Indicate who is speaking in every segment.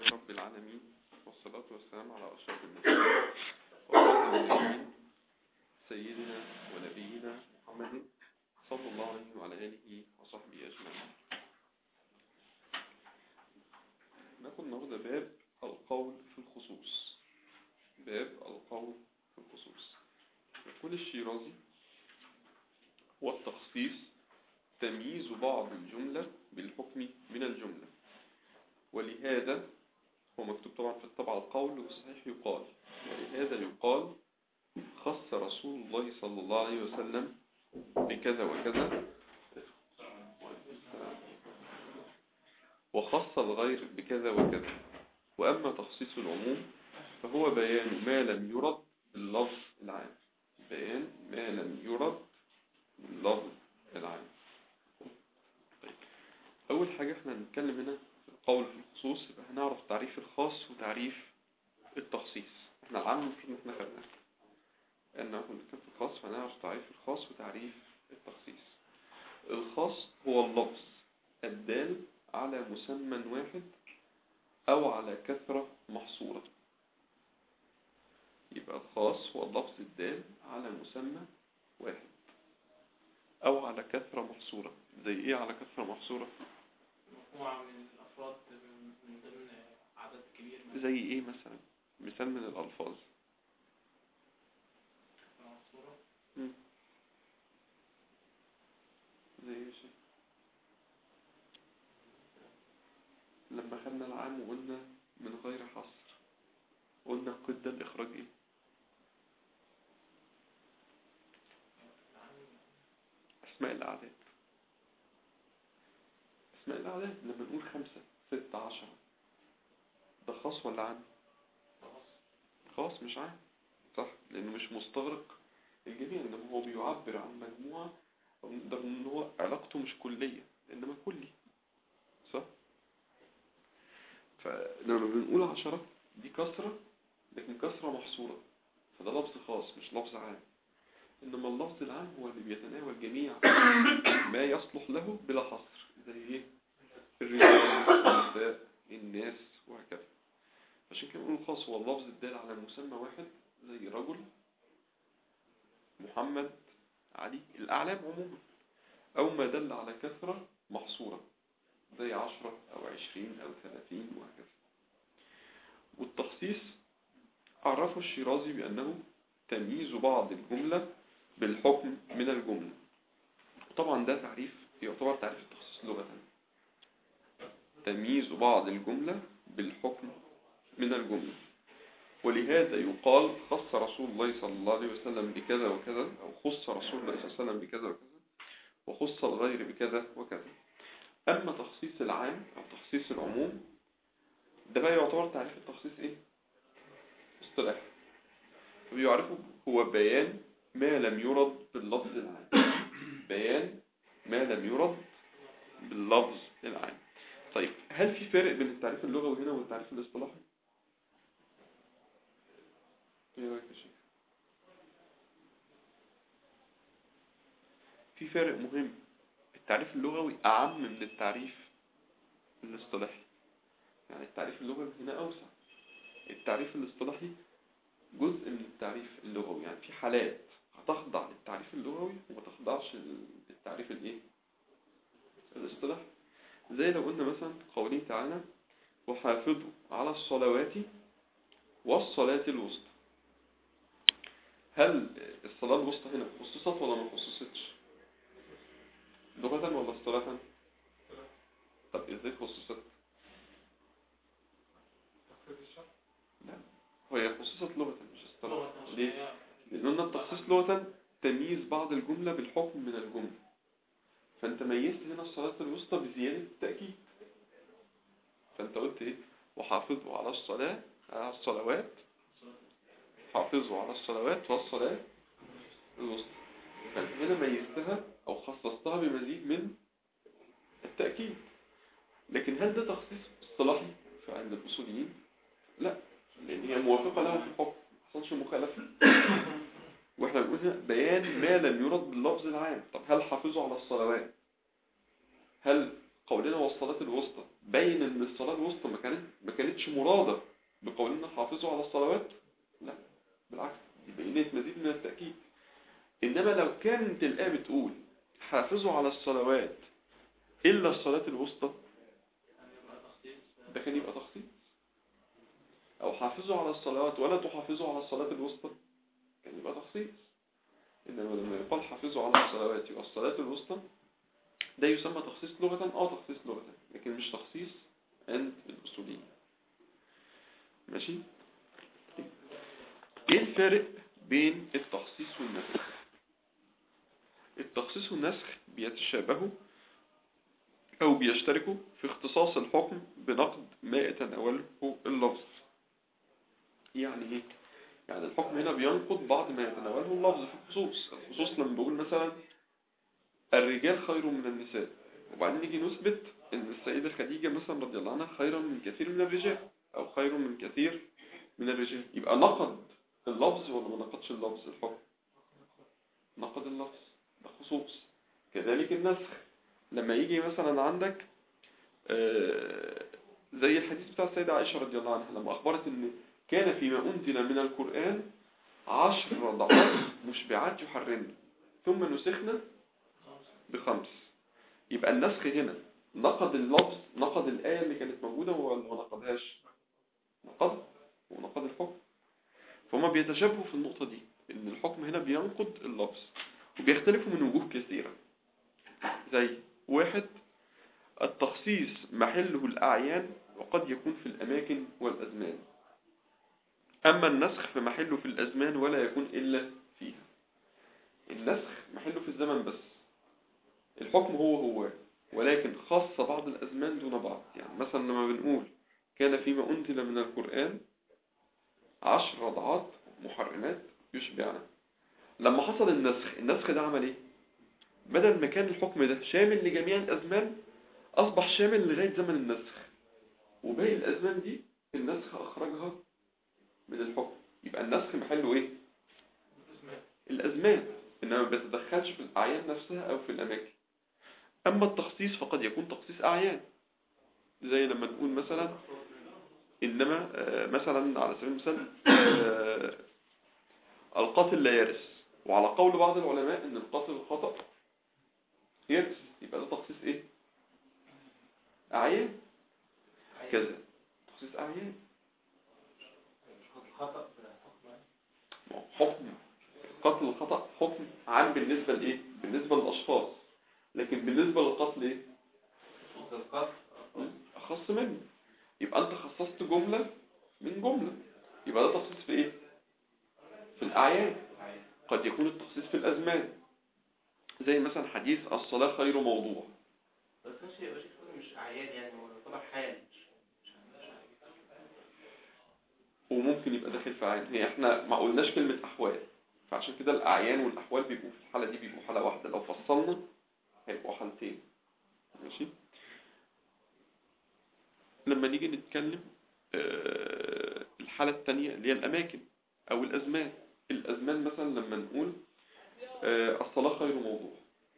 Speaker 1: رب العالمين والصلاة والسلام على أشرف المرسلين وخاتم النبيين سيدنا ونبينا محمد صلى الله عليه وعلى آله وصحبه أجمعين ناخد النهارده باب القول في الخصوص باب القول في الخصوص يقول الشيرازي والتخصيص تمييز بعض الجملة بالحكم من الجملة ولهذا هو مكتوب طبعا في الطبعة القول والصحيح يقال ولهذا يقال خص رسول الله صلى الله عليه وسلم بكذا وكذا وخص الغير بكذا وكذا وأما تخصيص العموم فهو بيان ما لم يرد باللفظ العام بيان ما لم يرد باللفظ العام طيب. أول حاجة احنا هنتكلم هنا في القول في الخصوص يبقى هنعرف تعريف الخاص وتعريف التخصيص احنا العام المفروض ان احنا خدناه لأن احنا بنتكلم في الخاص فهنعرف تعريف الخاص وتعريف التخصيص الخاص هو اللفظ الدال على مسمى واحد أو على كثرة محصورة يبقى الخاص هو اللفظ الدال على مسمى واحد أو على كثرة محصورة زي إيه على كثرة محصورة؟
Speaker 2: مجموعة من الأفراد من ضمن عدد كبير من
Speaker 1: زي إيه مثلا؟ مثال من الألفاظ
Speaker 2: المنصورة
Speaker 1: مم. زي إيه شيء؟ لما خدنا العام وقلنا من غير حصر قلنا قد الإخراج إيه؟ أسماء الأعداد أسماء الأعداد لما نقول خمسة ستة عشرة ده خاص ولا عام؟ خاص مش عام صح لأنه مش مستغرق الجميع إنما هو بيعبر عن مجموعة نقدر إن هو علاقته مش كلية إنما كلي صح؟ فلما بنقول عشرة دي كسرة لكن كسرة محصورة فده لفظ خاص مش لفظ عام إنما اللفظ العام هو اللي بيتناول جميع ما يصلح له بلا حصر زي إيه؟ الرجال النساء الناس وهكذا عشان كده بنقول الخاص هو اللفظ الدال على مسمى واحد زي رجل محمد علي الأعلام عموما أو ما دل على كثرة محصورة زي عشرة أو عشرين أو ثلاثين وهكذا والتخصيص عرفه الشيرازي بأنه تمييز بعض الجملة بالحكم من الجملة وطبعا ده تعريف يعتبر تعريف التخصيص لغة تمييز بعض الجملة بالحكم من الجملة ولهذا يقال خص رسول الله صلى الله عليه وسلم بكذا وكذا أو خص رسول الله صلى الله عليه وسلم بكذا وكذا وخص الغير بكذا وكذا أما تخصيص العام أو تخصيص العموم ده بقى يعتبر تعريف التخصيص إيه؟ اصطلاح فبيعرفه هو بيان ما لم يرد باللفظ العام بيان ما لم يرد باللفظ العام طيب هل في فرق بين التعريف اللغوي هنا والتعريف الاصطلاحي؟ ايه رايك يا شيخ؟ في فرق مهم التعريف اللغوي أعم من التعريف الاصطلاحي يعني التعريف اللغوي هنا أوسع التعريف الاصطلاحي جزء من التعريف اللغوي يعني في حالات هتخضع للتعريف اللغوي وما تخضعش للتعريف الايه الاصطلاحي زي لو قلنا مثلا قوله تعالى وحافظوا على الصلوات والصلاة الوسطى هل الصلاة الوسطى هنا خصصت ولا ما خصصتش لغة ولا اصطلاحا طب ازاي خصصت لا هي خصصت لغة مش اصطلاحا
Speaker 2: لغة
Speaker 1: ليه
Speaker 2: عشان
Speaker 1: لأن قلنا التخصيص لغة تمييز بعض الجملة بالحكم من الجملة فأنت ميزت هنا الصلاة الوسطى بزيادة التأكيد فأنت قلت إيه وحافظوا على الصلاة على الصلوات حافظوا على الصلوات والصلاة الوسطى فأنت هنا ميزتها أو خصصتها بمزيد من التأكيد لكن هل ده تخصيص اصطلاحي عند الأصوليين؟ لا لأن هي موافقة له في الحكم ما حصلش مخالفة واحنا بنقول هنا بيان ما لم يرد باللفظ العام طب هل حافظوا على الصلوات هل قولنا والصلاة الوسطى بين ان الصلاة الوسطى ما كانت ما كانتش كانتش مرادة بقولنا حافظوا على الصلوات لا بالعكس دي بينات مزيد من التأكيد إنما لو كانت الآية بتقول حافظوا على الصلوات إلا الصلاة الوسطى
Speaker 2: يعني يبقى تخصيص
Speaker 1: ده كان يبقى تخصيص أو حافظوا على الصلوات ولا تحافظوا على الصلاة الوسطى كان يبقى تخصيص إنما لما يقال حافظوا على الصلوات يبقى الصلاة الوسطى ده يسمى تخصيص لغة اه تخصيص لغة لكن مش تخصيص عند الأصوليين ماشي ايه الفارق بين التخصيص والنسخ التخصيص والنسخ بيتشابهوا أو بيشتركوا في اختصاص الحكم بنقد ما يتناوله اللفظ يعني ايه؟ يعني الحكم هنا بينقض بعض ما يتناوله اللفظ في الخصوص الخصوص لما بقول مثلا الرجال خير من النساء وبعدين نيجي نثبت ان السيدة خديجة مثلا رضي الله عنها خيرا من كثير من الرجال او خير من كثير من الرجال يبقى نقض اللفظ ولا ما نقضش اللفظ الحكم نقض اللفظ ده خصوص كذلك النسخ لما يجي مثلا عندك آه، زي الحديث بتاع السيدة عائشة رضي الله عنها لما أخبرت أن كان فيما أنزل من القرآن عشر رضعات مشبعات يحرمن ثم نسخنا بخمس يبقى النسخ هنا نقض اللفظ نقض الآية اللي كانت موجودة ولا ما نقضهاش نقض ونقض الحكم فهم بيتشابهوا في النقطة دي ان الحكم هنا بينقض اللفظ وبيختلفوا من وجوه كثيرة زي واحد التخصيص محله الأعيان وقد يكون في الأماكن والأزمان أما النسخ فمحله في الأزمان ولا يكون إلا فيها النسخ محله في الزمن بس الحكم هو هو ولكن خاص بعض الأزمان دون بعض يعني مثلا لما بنقول كان فيما أنزل من القرآن عشر رضعات محرمات يشبعنا لما حصل النسخ النسخ ده عمل ايه بدل ما كان الحكم ده شامل لجميع الأزمان أصبح شامل لغاية زمن النسخ وباقي الأزمان دي النسخ أخرجها من الحكم يبقى النسخ محله ايه الأزمان إنما ما بيتدخلش في الأعيان نفسها أو في الأماكن أما التخصيص فقد يكون تخصيص أعيان زي لما نقول مثلا إنما آه، مثلا على سبيل المثال آه، القاتل لا يرث وعلى قول بعض العلماء إن القاتل الخطأ يرث يبقى ده تخصيص إيه؟ أعيان كذا تخصيص أعيان
Speaker 2: خطأ في الحكم
Speaker 1: ما هو حكم قتل الخطأ حكم عام بالنسبة لإيه؟ بالنسبة للأشخاص لكن بالنسبة للقتل إيه؟
Speaker 2: القتل
Speaker 1: أخص منه يبقى أنت خصصت جملة من جملة يبقى ده تخصيص في إيه؟ في الأعيان قد يكون التخصيص في الأزمان زي مثلا حديث الصلاة خير موضوع
Speaker 2: بس مش يبقى شيء مش أعيان يعني هو يعتبر حال مش مش مش
Speaker 1: وممكن يبقى داخل في عين هي احنا ما قلناش كلمة أحوال فعشان كده الأعيان والأحوال بيبقوا في الحالة دي بيبقوا حالة واحدة لو فصلنا هيبقوا حالتين ماشي لما نيجي نتكلم آه، الحالة التانية اللي هي الأماكن أو الأزمان الأزمان مثلا لما نقول آه، الصلاة خير موضوع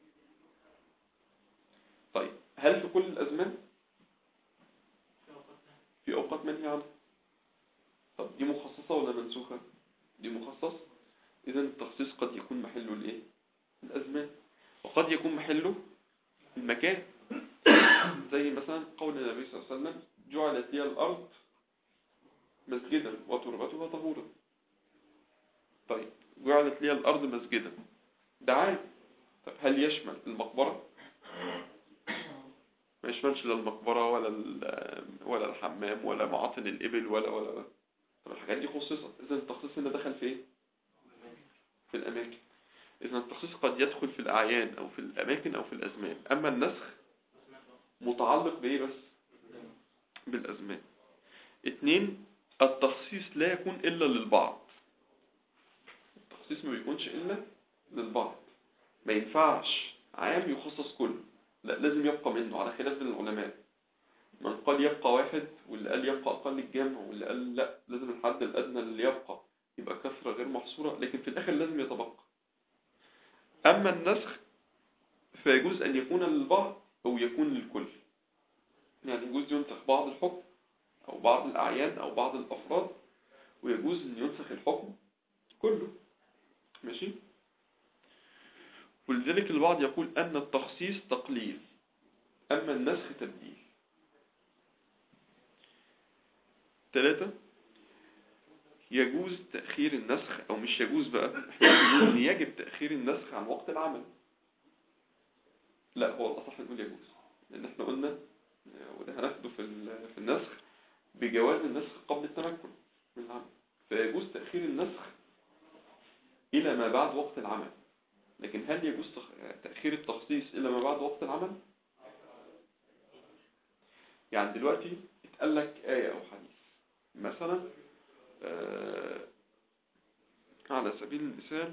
Speaker 1: طيب هل في كل الأزمان
Speaker 2: في أوقات
Speaker 1: في أوقات منهي عنها طب دي مخصصة ولا منسوخة دي مخصصة إذا التخصيص قد يكون محله الإيه الأزمان وقد يكون محله المكان زي مثلا قول النبي صلى الله عليه وسلم جعلت لي الأرض مسجدا وتربتها طهورا طيب جعلت لي الأرض مسجدا ده عادي طب هل يشمل المقبرة ما يشملش لا المقبرة ولا ال- ولا الحمام ولا معاطن الإبل ولا ولا ولا. طب الحاجات دي خصصت إذا التخصيص هنا دخل في إيه؟ في الأماكن إذا التخصيص قد يدخل في الأعيان أو في الأماكن أو في الأزمان أما النسخ متعلق بإيه بس؟ بالأزمان اتنين التخصيص لا يكون إلا للبعض التخصيص ما بيكونش إلا للبعض ما ينفعش عام يخصص كله لا لازم يبقى منه على خلاف بين العلماء من قال يبقى واحد واللي قال يبقى أقل الجمع واللي قال لا لازم الحد الأدنى اللي يبقى يبقى كثرة غير محصورة لكن في الآخر لازم يتبقى أما النسخ فيجوز أن يكون للبعض أو يكون للكل يعني يجوز ينسخ بعض الحكم أو بعض الأعيان أو بعض الأفراد ويجوز أن ينسخ الحكم كله ماشي ولذلك البعض يقول أن التخصيص تقليل أما النسخ تبديل ثلاثة يجوز تأخير النسخ أو مش يجوز بقى احنا بنقول إن يجب تأخير النسخ عن وقت العمل لا هو الأصح نقول يجوز لأن احنا قلنا وده هناخده في ال- في النسخ بجواز النسخ قبل التمكن من العمل فيجوز تأخير النسخ إلى ما بعد وقت العمل لكن هل يجوز تخ- تأخير التخصيص إلى ما بعد وقت العمل؟ يعني دلوقتي اتقال لك آية أو حديث مثلا آه، على سبيل المثال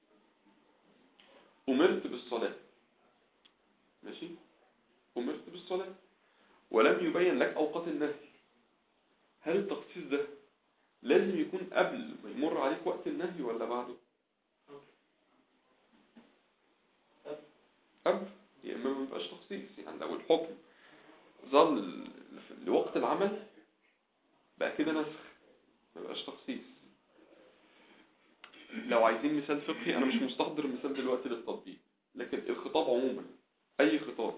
Speaker 1: أمرت بالصلاة ماشي أمرت بالصلاة ولم يبين لك أوقات النهي هل التخصيص ده لازم يكون قبل ما يمر عليك وقت النهي ولا بعده قبل يا إما ما يبقاش تخصيص يعني لو الحكم ظل ل- لوقت العمل بقى كده نسخ ما بقاش تخصيص لو عايزين مثال فقهي انا مش مستحضر المثال دلوقتي للتطبيق لكن الخطاب عموما اي خطاب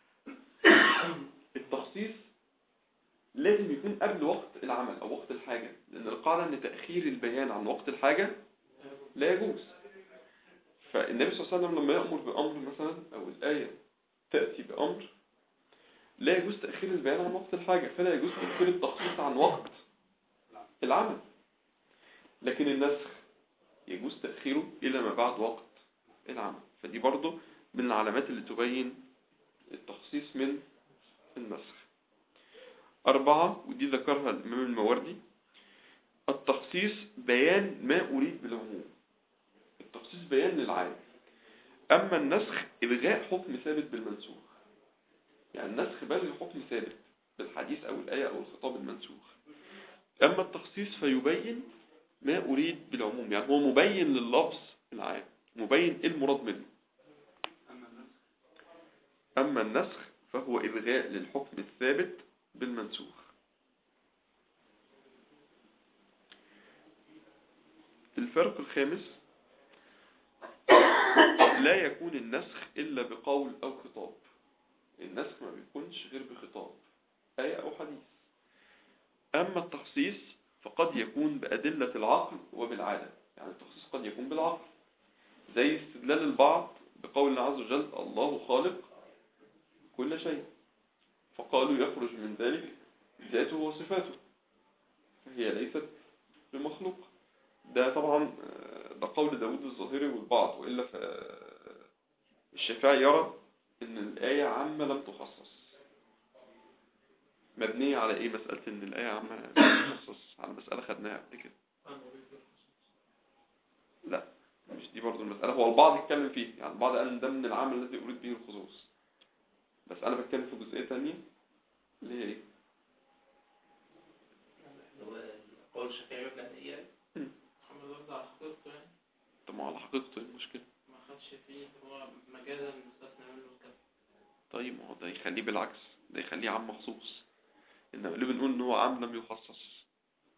Speaker 1: التخصيص لازم يكون قبل وقت العمل او وقت الحاجة لان القاعدة ان تأخير البيان عن وقت الحاجة لا يجوز فالنبي صلى الله عليه وسلم لما يأمر بأمر مثلا او الآية تأتي بأمر لا يجوز تأخير البيان عن وقت الحاجة فلا يجوز تأخير التخصيص عن وقت العمل لكن النسخ يجوز تأخيره إلى ما بعد وقت العمل فدي برضو من العلامات اللي تبين التخصيص من النسخ أربعة ودي ذكرها الإمام الموردي التخصيص بيان ما أريد بالعموم التخصيص بيان للعام أما النسخ إلغاء حكم ثابت بالمنسوخ يعني النسخ بلغ حكم ثابت بالحديث أو الآية أو الخطاب المنسوخ أما التخصيص فيبين ما أريد بالعموم يعني هو مبين لللفظ العام مبين إيه المراد منه أما النسخ فهو إلغاء للحكم الثابت بالمنسوخ الفرق الخامس لا يكون النسخ إلا بقول أو خطاب النسخ ما بيكونش غير بخطاب آية أو حديث أما التخصيص فقد يكون بأدلة العقل وبالعادة يعني التخصيص قد يكون بالعقل زي استدلال البعض بقول الله عز وجل الله خالق كل شيء فقالوا يخرج من ذلك ذاته وصفاته فهي ليست بمخلوق ده طبعا آه، ده قول داود الظاهري والبعض وإلا فالشافعي يرى ان الآية عامة لم تخصص مبنية على ايه مسألة ان الآية عامة لم تخصص على مسألة خدناها قبل كده لا مش دي برضو المسألة هو البعض يتكلم فيه يعني البعض قال ان ده من العام الذي أريد به الخصوص بس أنا بتكلم في جزئية تانية اللي هي ايه
Speaker 2: قول الشافعي مبنى الإياب
Speaker 1: مم.
Speaker 2: محمد رد على حقيقته يعني
Speaker 1: طب ما على حقيقته ايه المشكلة
Speaker 2: ما خدش فيه هو مجازا مستثنى منه كذا
Speaker 1: طيب ما هو ده يخليه بالعكس ده يخليه عام مخصوص انما اللي بنقول ان هو عام لم يخصص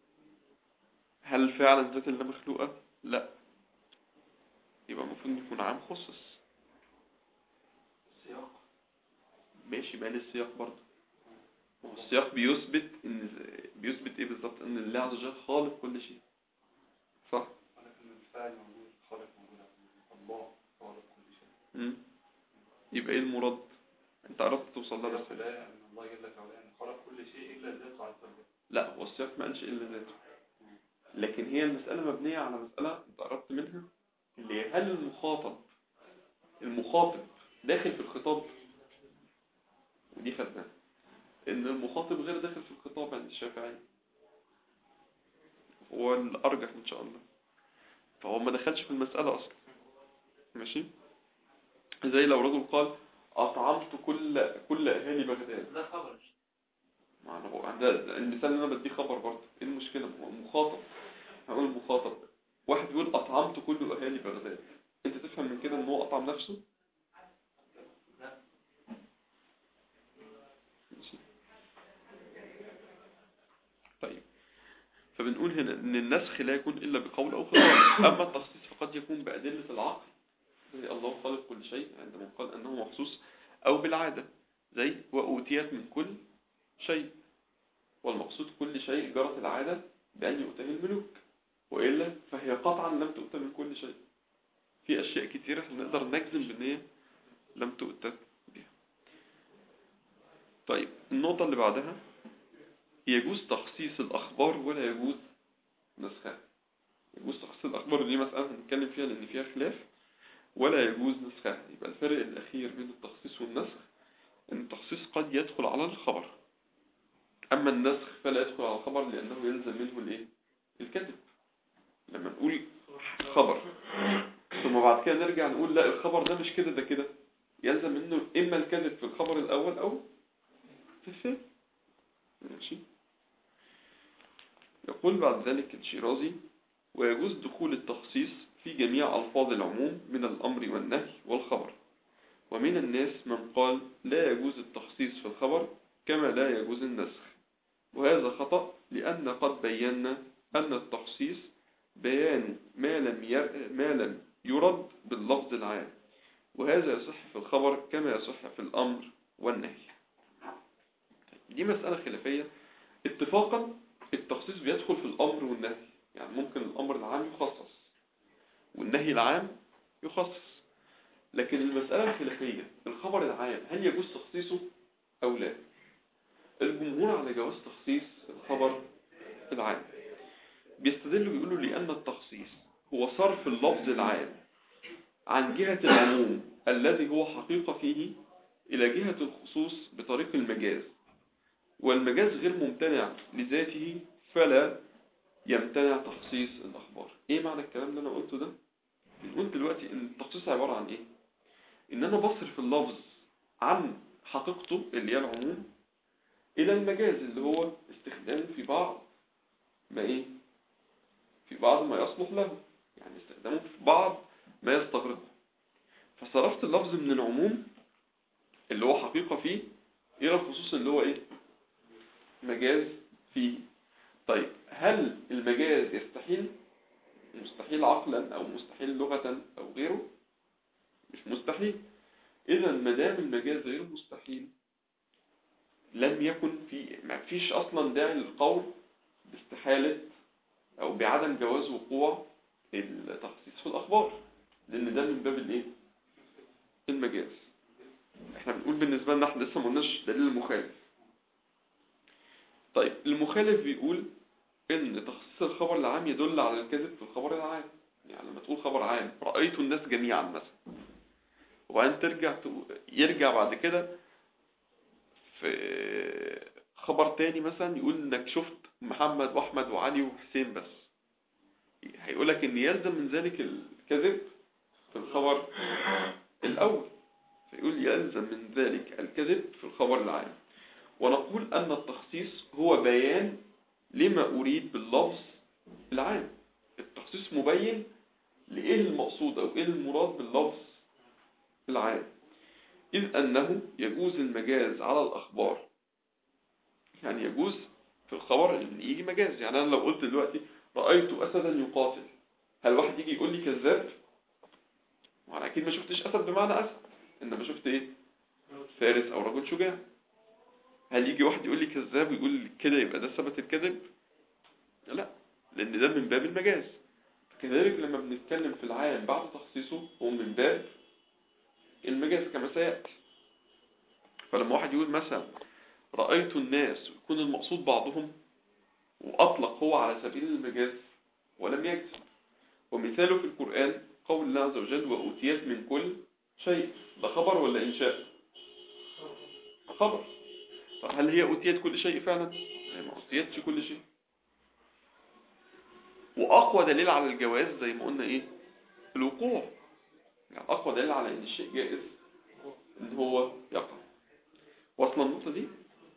Speaker 1: هل فعلا ذات الله مخلوقة لا يبقى المفروض يكون عام خصص
Speaker 3: السياق
Speaker 1: ماشي بقى السياق برضه ما هو السياق بيثبت ان بيثبت ايه بالظبط ان الله عز وجل خالق كل شيء صح
Speaker 3: ولكن الفاعل موجود خالق موجود الله خالق كل شيء
Speaker 1: مم. يبقى ايه المراد انت عرفت توصل لها
Speaker 3: السياق
Speaker 1: بس
Speaker 3: لا ان الله جل وعلا خلق كل شيء الا ذاته عز وجل
Speaker 1: لا هو السياق ما قالش الا ذاته لكن هي المسألة مبنية على مسألة انت قربت منها اللي هي هل المخاطب المخاطب داخل في الخطاب ودي خدناها ان المخاطب غير داخل في الخطاب عند الشافعي هو الارجح ان شاء الله فهو ما دخلش في المسألة اصلا ماشي زي لو رجل قال اطعمت كل كل اهالي بغداد
Speaker 2: ده خبر
Speaker 1: ما انا بقول ده المثال اللي انا بديه خبر برضه ايه المشكله ما هو المخاطب هقول المخاطب واحد بيقول اطعمت كل اهالي بغداد انت تفهم من كده ان هو اطعم نفسه ماشي. طيب فبنقول هنا ان النسخ لا يكون الا بقول او خطاب اما التخصيص فقد يكون بادله العقل زي الله خالق كل شيء عندما قال انه مخصوص او بالعاده زي واوتيت من كل شيء والمقصود كل شيء جرت العاده بان يؤتيه الملوك والا فهي قطعا لم تؤتى من كل شيء في اشياء كتيره احنا نقدر نجزم بان هي لم تؤتى بها طيب النقطه اللي بعدها يجوز تخصيص الأخبار ولا يجوز نسخها يجوز تخصيص الأخبار دي مسألة هنتكلم فيها لأن فيها خلاف ولا يجوز نسخها يبقى الفرق الأخير بين التخصيص والنسخ أن التخصيص قد يدخل على الخبر أما النسخ فلا يدخل على الخبر لأنه يلزم منه الإيه؟ الكذب لما نقول خبر ثم بعد كده نرجع نقول لا الخبر ده مش كده ده كده يلزم منه إما الكذب في الخبر الأول أو في الثاني ماشي يقول بعد ذلك الشيرازي ويجوز دخول التخصيص في جميع ألفاظ العموم من الأمر والنهي والخبر ومن الناس من قال لا يجوز التخصيص في الخبر كما لا يجوز النسخ وهذا خطأ لأن قد بينا أن التخصيص بيان ما لم ير... ما لم يرد باللفظ العام وهذا يصح في الخبر كما يصح في الأمر والنهي دي مسألة خلافية اتفاقا التخصيص بيدخل في الأمر والنهي يعني ممكن الأمر العام يخصص والنهي العام يخصص لكن المسألة الخلافية الخبر العام هل يجوز تخصيصه أو لا الجمهور على جواز تخصيص الخبر العام بيستدلوا بيقولوا لأن التخصيص هو صرف اللفظ العام عن جهة العموم الذي هو حقيقة فيه إلى جهة الخصوص بطريق المجاز والمجاز غير ممتنع لذاته فلا يمتنع تخصيص الأخبار ايه معنى الكلام اللي انا قلته ده بنقول دلوقتي ان التخصيص عبارة عن ايه ان انا بصرف اللفظ عن حقيقته اللي هي العموم الى المجاز اللي هو استخدامه في بعض ما ايه في بعض ما يصلح له يعني استخدامه في بعض ما يستغرقه فصرفت اللفظ من العموم اللي هو حقيقة فيه الى الخصوص اللي هو ايه مجاز فيه طيب هل المجاز يستحيل مستحيل عقلا او مستحيل لغة او غيره مش مستحيل اذا ما دام المجاز غير مستحيل لم يكن في ما فيش اصلا داعي للقول باستحالة او بعدم جواز وقوع التخصيص في الاخبار لان ده من باب الايه المجاز احنا بنقول بالنسبة لنا احنا لسه ما قلناش دليل المخالف طيب المخالف بيقول ان تخصيص الخبر العام يدل على الكذب في الخبر العام يعني لما تقول خبر عام رأيت الناس جميعا مثلا وبعدين ترجع تقول يرجع بعد كده في خبر تاني مثلا يقول انك شفت محمد واحمد وعلي وحسين بس هيقول لك ان يلزم من ذلك الكذب في الخبر الاول فيقول يلزم من ذلك الكذب في الخبر العام ونقول أن التخصيص هو بيان لما أريد باللفظ العام التخصيص مبين لإيه المقصود أو إيه المراد باللفظ العام إذ أنه يجوز المجاز على الأخبار يعني يجوز في الخبر إن يجي مجاز يعني أنا لو قلت دلوقتي رأيت أسدا يقاتل هل واحد يجي يقول لي كذاب وأنا أكيد ما شفتش أسد بمعنى أسد إنما شفت إيه فارس أو رجل شجاع هل يجي واحد يقول لي كذاب ويقول لي كده يبقى ده ثبت الكذب لا لان ده من باب المجاز كذلك لما بنتكلم في العام بعد تخصيصه هو من باب المجاز كما سيأتي فلما واحد يقول مثلا رأيت الناس ويكون المقصود بعضهم وأطلق هو على سبيل المجاز ولم يكذب ومثاله في القرآن قول الله عز وجل وأوتيت من كل شيء ده خبر ولا إنشاء خبر طب هل هي أوتيت كل شيء فعلا هي ما أوتيتش كل شيء وأقوى دليل على الجواز زي ما قلنا إيه الوقوع يعني أقوى دليل على إن الشيء جائز إن هو يقع واصلة النقطة دي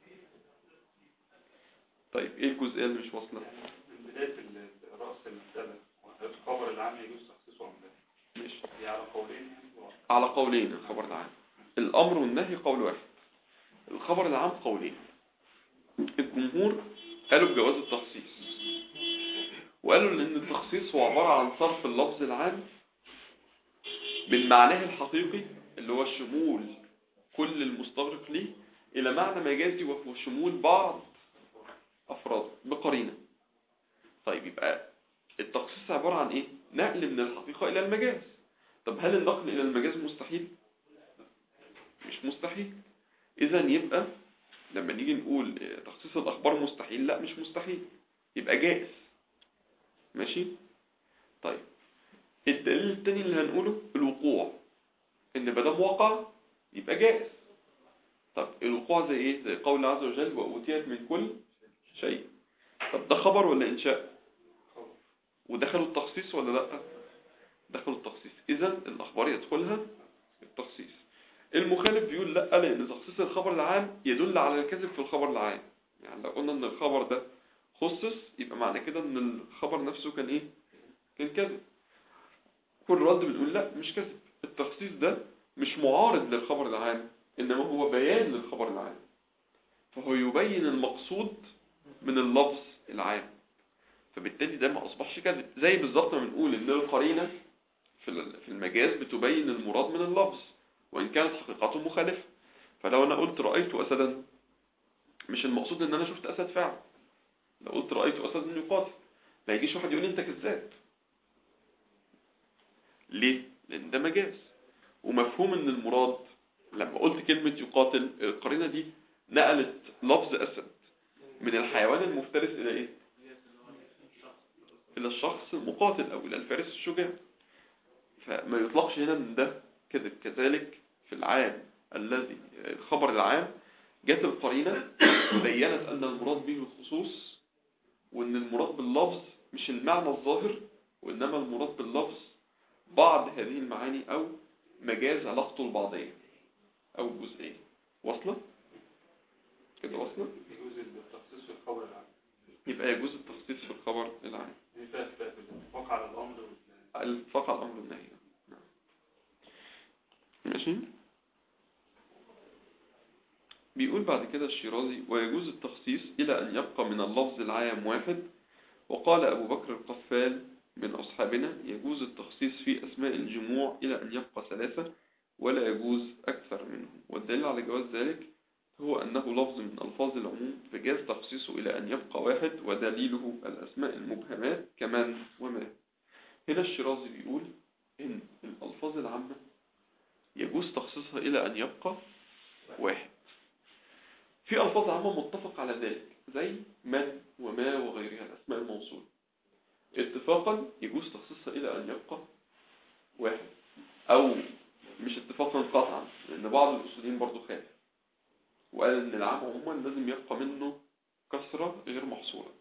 Speaker 1: طيب إيه الجزئية اللي مش واصلة
Speaker 3: من بداية ال- رأس المسألة الخبر العام يجوز تخصيصه أم لا
Speaker 1: ماشي
Speaker 3: هي على قولين
Speaker 1: على قولين الخبر العام الأمر والنهي قول واحد الخبر العام قولين الجمهور قالوا بجواز التخصيص وقالوا ان التخصيص هو عبارة عن صرف اللفظ العام من معناه الحقيقي اللي هو شمول كل المستغرق ليه الى معنى مجازي وهو شمول بعض افراد بقرينة طيب يبقى التخصيص عبارة عن ايه نقل من الحقيقة الى المجاز طب هل النقل الى المجاز مستحيل مش مستحيل اذا يبقى لما نيجي نقول تخصيص الاخبار مستحيل لا مش مستحيل يبقى جائز ماشي طيب الدليل التاني اللي هنقوله الوقوع ان مادام وقع يبقى جائز طب الوقوع زي ايه زي قول عز وجل وأوتيت من كل شيء طب ده خبر ولا انشاء ودخلوا التخصيص ولا لا دخلوا التخصيص اذا الاخبار يدخلها التخصيص المخالف بيقول لا لان تخصيص الخبر العام يدل على الكذب في الخبر العام يعني لو قلنا ان الخبر ده خصص يبقى معنى كده ان الخبر نفسه كان ايه كان كذب كل رد بنقول لا مش كذب التخصيص ده مش معارض للخبر العام انما هو بيان للخبر العام فهو يبين المقصود من اللفظ العام فبالتالي ده ما اصبحش كذب زي بالظبط ما بنقول ان القرينه في في المجاز بتبين المراد من اللفظ وان كانت حقيقته مخالفه فلو انا قلت رايت اسدا مش المقصود ان انا شفت اسد فعلا لو قلت رايت اسدا يقاتل ما يجيش واحد يقول لي انت كذاب ليه لان ده مجاز ومفهوم ان المراد لما قلت كلمة يقاتل القرينة دي نقلت لفظ أسد من الحيوان المفترس إلى إيه؟ إلى الشخص المقاتل أو إلى الفارس الشجاع فما يطلقش هنا من ده كذب كذلك في العام الذي الخبر العام جت القرينة بينت أن المراد به الخصوص وأن المراد باللفظ مش المعنى الظاهر وإنما المراد باللفظ بعض هذه المعاني أو مجاز علاقته البعضية أو الجزئية واصلة؟ كده واصلة؟
Speaker 3: يجوز التخصيص في الخبر العام
Speaker 1: يبقى يجوز التخصيص في الخبر العام
Speaker 3: دي فيها فيها في الاتفاق على الأمر وال-
Speaker 1: الاتفاق على الأمر والنهي نعم. ماشي بيقول بعد كده الشيرازي ويجوز التخصيص إلى أن يبقى من اللفظ العام واحد وقال أبو بكر القفال من أصحابنا يجوز التخصيص في أسماء الجموع إلى أن يبقى ثلاثة ولا يجوز أكثر منه والدليل على جواز ذلك هو أنه لفظ من ألفاظ العموم فجاز تخصيصه إلى أن يبقى واحد ودليله الأسماء المبهمات كمن وما هنا الشيرازي بيقول إن الألفاظ العامة يجوز تخصيصها إلى أن يبقى واحد في ألفاظ عامة متفق على ذلك زي من وما وغيرها الأسماء الموصولة اتفاقا يجوز تخصيصها إلى أن يبقى واحد أو مش اتفاقا قطعا لأن بعض الأصوليين برضو خالف وقال إن العام عموما لازم يبقى منه كسرة غير محصورة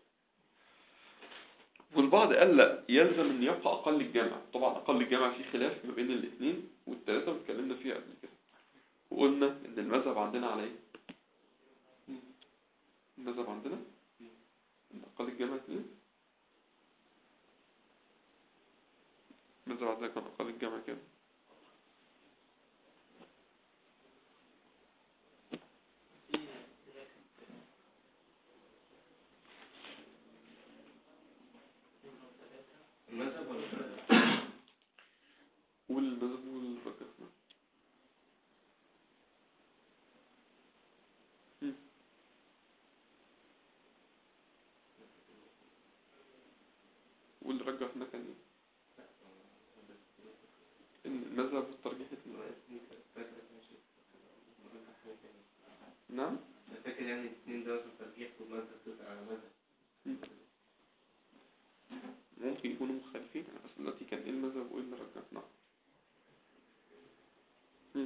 Speaker 1: والبعض قال لا يلزم ان يبقى اقل الجمع طبعا اقل الجمع في خلاف ما بين الاثنين والثلاثه اتكلمنا فيها قبل كده وقلنا ان المذهب عندنا على ايه المذهب عندنا ان اقل الجمع اثنين المذهب عندنا كان اقل الجمع كام
Speaker 4: المذهب ولا الفرق؟
Speaker 1: والمذهب والفقه مم. واللي رجحنا كان ايه ان المذهب والترجيح اتنين. نعم
Speaker 4: انا فاكر يعني الاثنين ده مثلا ترجيح والمذهب تسعة على مذهب
Speaker 1: مم. ممكن يكونوا مختلفين أنا بس دلوقتي كان ايه المذهب وايه اللي رجحناه مم.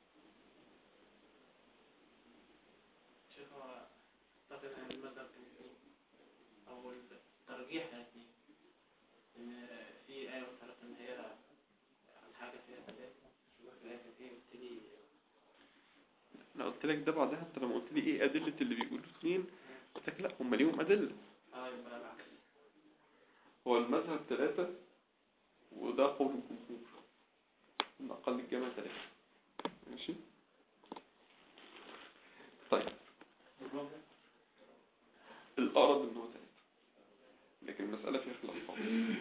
Speaker 2: شيخ هو أعتقد أن المذهب أو الترجيح يعني إن في آية مثلا إن هي الحاجة فيها ثلاثة في الآية دي بتبتدي
Speaker 1: انا قلت لك ده بعدها انت لما قلت لي ايه ادله اللي بيقولوا اثنين قلت لك لا هم ليهم ادله
Speaker 2: اه يبقى العكس
Speaker 1: هو المذهب ثلاثة وده قول الجمهور ان اقل الجامع ثلاثة ماشي طيب الأقرب إن هو ثلاثة لكن المسألة فيها خلاف قوي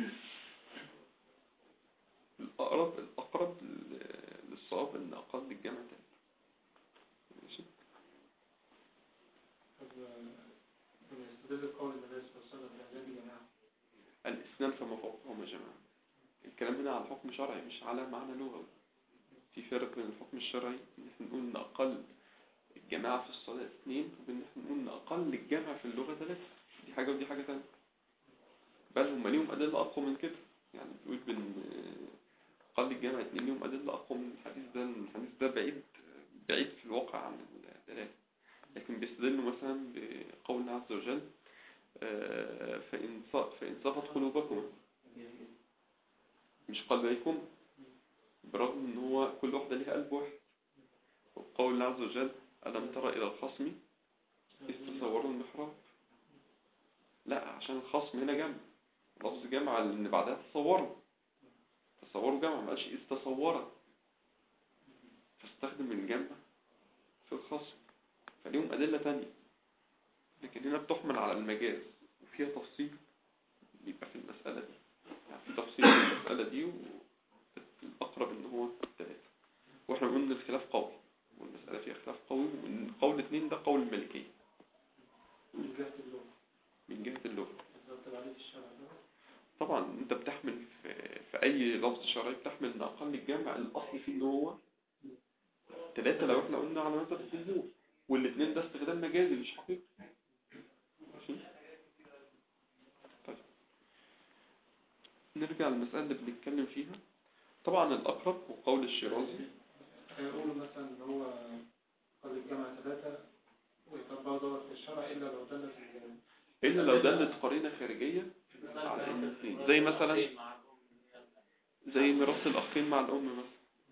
Speaker 1: الأقرب الأقرب ل- للصواب إن أقل الجمع ثلاثة ماشي
Speaker 5: طب بنستدل قول النبي صلى الله عليه وسلم بالعذاب يا جماعة
Speaker 1: الاثنان فما فوقهما جماعة الكلام هنا على حكم شرعي مش على معنى لغوي في فرق بين الحكم الشرعي ان احنا نقول ان اقل الجماعة في الصلاة اثنين وبين ان احنا نقول ان اقل الجمع في اللغة ثلاثة دي حاجة ودي حاجة تانية بل هم ليهم أدلة أقوى من كده يعني بيقول بين أقل الجمع اثنين ليهم أدلة أقوى من الحديث ده لأن الحديث ده بعيد بعيد في الواقع عن الدلالة لكن بيستدلوا مثلا بقول الله عز وجل آه، فإن ص- فإن صفت قلوبكم مش قلبيكم برغم ان هو كل واحدة ليها قلب واحد وقول الله عز وجل ألم ترى إلى الخصم إذ تصوروا المحراب لا عشان الخصم هنا جمع لفظ جمع اللي بعدها تصوروا تصوروا جمع ما قالش إذ تصورت فاستخدم الجمع في الخصم فليهم أدلة تانية لكن هنا بتحمل على المجاز وفيها تفصيل بيبقى في المسألة دي يعني في تفصيل في المسألة دي والأقرب إن هو ثلاثة وإحنا بنقول إن الخلاف قوي والمسألة فيها خلاف قوي وإن قول اتنين ده قول الملكية
Speaker 5: من جهة اللغة
Speaker 1: من جهة اللغة
Speaker 5: بترتب عليه في الشرع ده
Speaker 1: طبعا أنت بتحمل في, في أي لفظ شرعي بتحمل إن أقل الجمع الأصل فيه إن هو ثلاثة لو إحنا قلنا على مذهب الجمهور والاتنين ده استخدام مجازي مش حقيقي ماشي طيب نرجع للمسألة اللي بنتكلم فيها طبعا الأقرب هو قول الشيرازي
Speaker 5: هيقولوا مثلا ان هو قد الجمع ثلاثة ويطبقوا دوت في الشرع إلا لو دلت ال-
Speaker 1: إلا لو دلت قرينة خارجية على إن اثنين زي مثلا زي ميراث الأخين مع الأم مثلا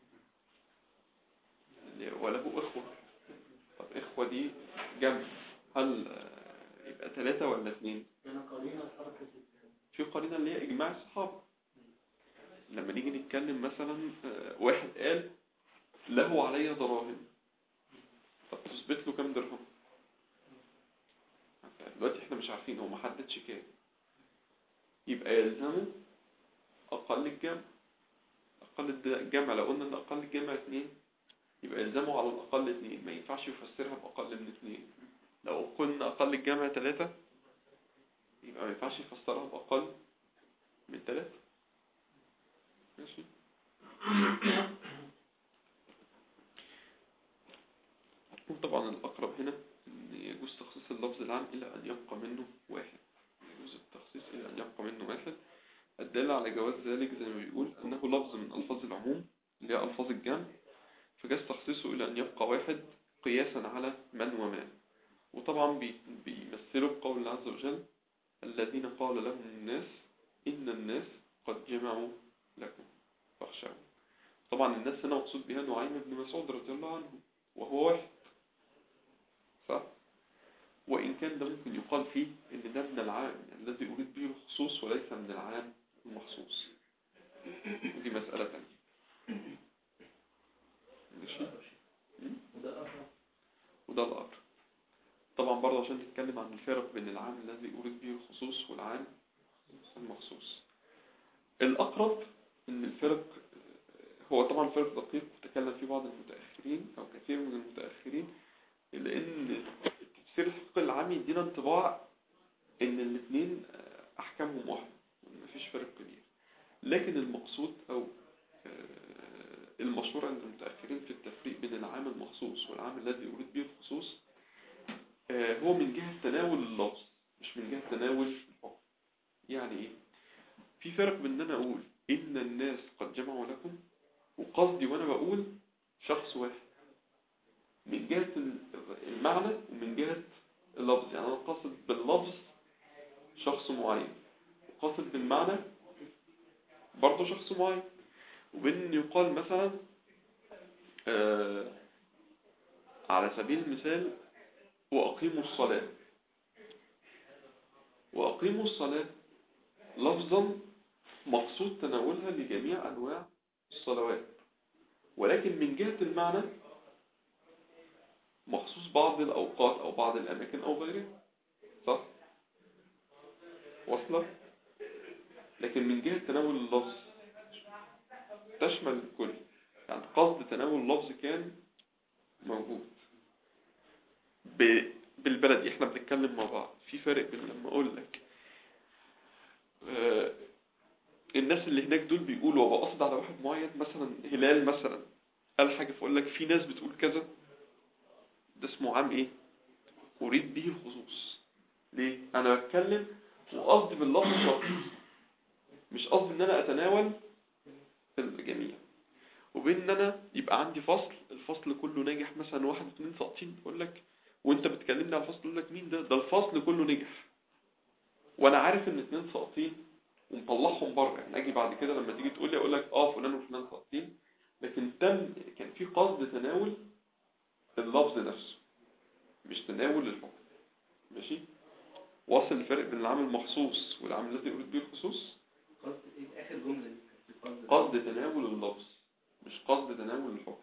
Speaker 1: اللي وله إخوة طب إخوة دي جمع هل آه، يبقى ثلاثة ولا اثنين
Speaker 5: هنا قرينة حركة ال-
Speaker 1: في قرينة اللي هي إجماع الصحابة لما نيجي نتكلم مثلا آه، واحد قال له علي دراهم طب تثبت له كام درهم دلوقتي احنا مش عارفين هو ما حددش كام يبقى يلزمه أقل الجمع أقل الد- الجمع لو قلنا إن أقل الجمع اتنين يبقى يلزمه على الأقل اتنين ما ينفعش يفسرها بأقل من اتنين لو قلنا أقل الجمع تلاتة يبقى ما ينفعش يفسرها بأقل من تلاتة ماشي وطبعا الأقرب هنا إن يجوز تخصيص اللفظ العام إلى أن يبقى منه واحد يجوز التخصيص إلى أن يبقى منه واحد الدالة على جواز ذلك زي ما بيقول أنه لفظ من ألفاظ العموم اللي هي ألفاظ الجمع فجاز تخصيصه إلى أن يبقى واحد قياسا على من وما وطبعا بي- بيمثلوا بقول الله عز وجل الذين قال لهم الناس إن الناس قد جمعوا لكم فاخشعوا طبعا الناس هنا مقصود بها نعيم بن مسعود رضي الله عنه وهو واحد صح وإن كان ده ممكن يقال فيه إن ده من العام الذي أريد به الخصوص وليس من العام المخصوص ودي مسألة تانية ماشي م? وده الأمر طبعا برضه عشان نتكلم عن الفرق بين العام الذي أريد به الخصوص والعام المخصوص الأقرب إن الفرق هو طبعا فرق دقيق وتكلم فيه بعض المتأخرين أو كثير من المتأخرين لأن التفسير الحقيقي العام يدينا انطباع إن الاثنين أحكامهم واحدة مفيش فرق كبير لكن المقصود أو آه، المشهور عند المتأخرين في التفريق بين العام المخصوص والعام الذي أريد به الخصوص آه، هو من جهة تناول اللفظ مش من جهة تناول الحكم يعني إيه؟ في فرق بين ان انا اقول ان الناس قد جمعوا لكم وقصدي وانا بقول شخص واحد من جهة المعنى ومن جهة اللفظ يعني انا قصد باللفظ شخص معين وقصد بالمعنى برضه شخص معين وبين ان يقال مثلا آه على سبيل المثال وأقيموا الصلاة وأقيموا الصلاة لفظا مقصود تناولها لجميع أنواع الصلوات ولكن من جهة المعنى مخصوص بعض الأوقات أو بعض الأماكن أو غيرها صح واصلة لكن من جهة تناول اللفظ تشمل الكل يعني قصد تناول اللفظ كان موجود ب... بالبلدي احنا بنتكلم مع بعض في فرق بين لما اقول لك آه الناس اللي هناك دول بيقولوا وابقى قصد على واحد معين مثلا هلال مثلا قال حاجة فاقول لك في ناس بتقول كذا ده اسمه عام ايه اريد به الخصوص ليه انا بتكلم وقصدي باللفظ شخص مش قصدي ان انا اتناول الجميع وبين ان انا يبقى عندي فصل الفصل كله ناجح مثلا واحد اتنين ساقطين اقول لك وانت بتكلمني على الفصل اقول لك مين ده ده الفصل كله نجح وانا عارف ان اتنين ساقطين ومطلعهم بره يعني اجي بعد كده لما تيجي تقول لي اقول لك اه فلان وفلان ساقطين لكن تم كان في قصد تناول اللفظ نفسه مش تناول الحكم ماشي واصل الفرق بين العامل المخصوص والعامل الذي يريد به الخصوص
Speaker 4: قصد ايه اخر جملة دي كانت في قصد
Speaker 1: قصد تناول اللفظ مش قصد تناول الحكم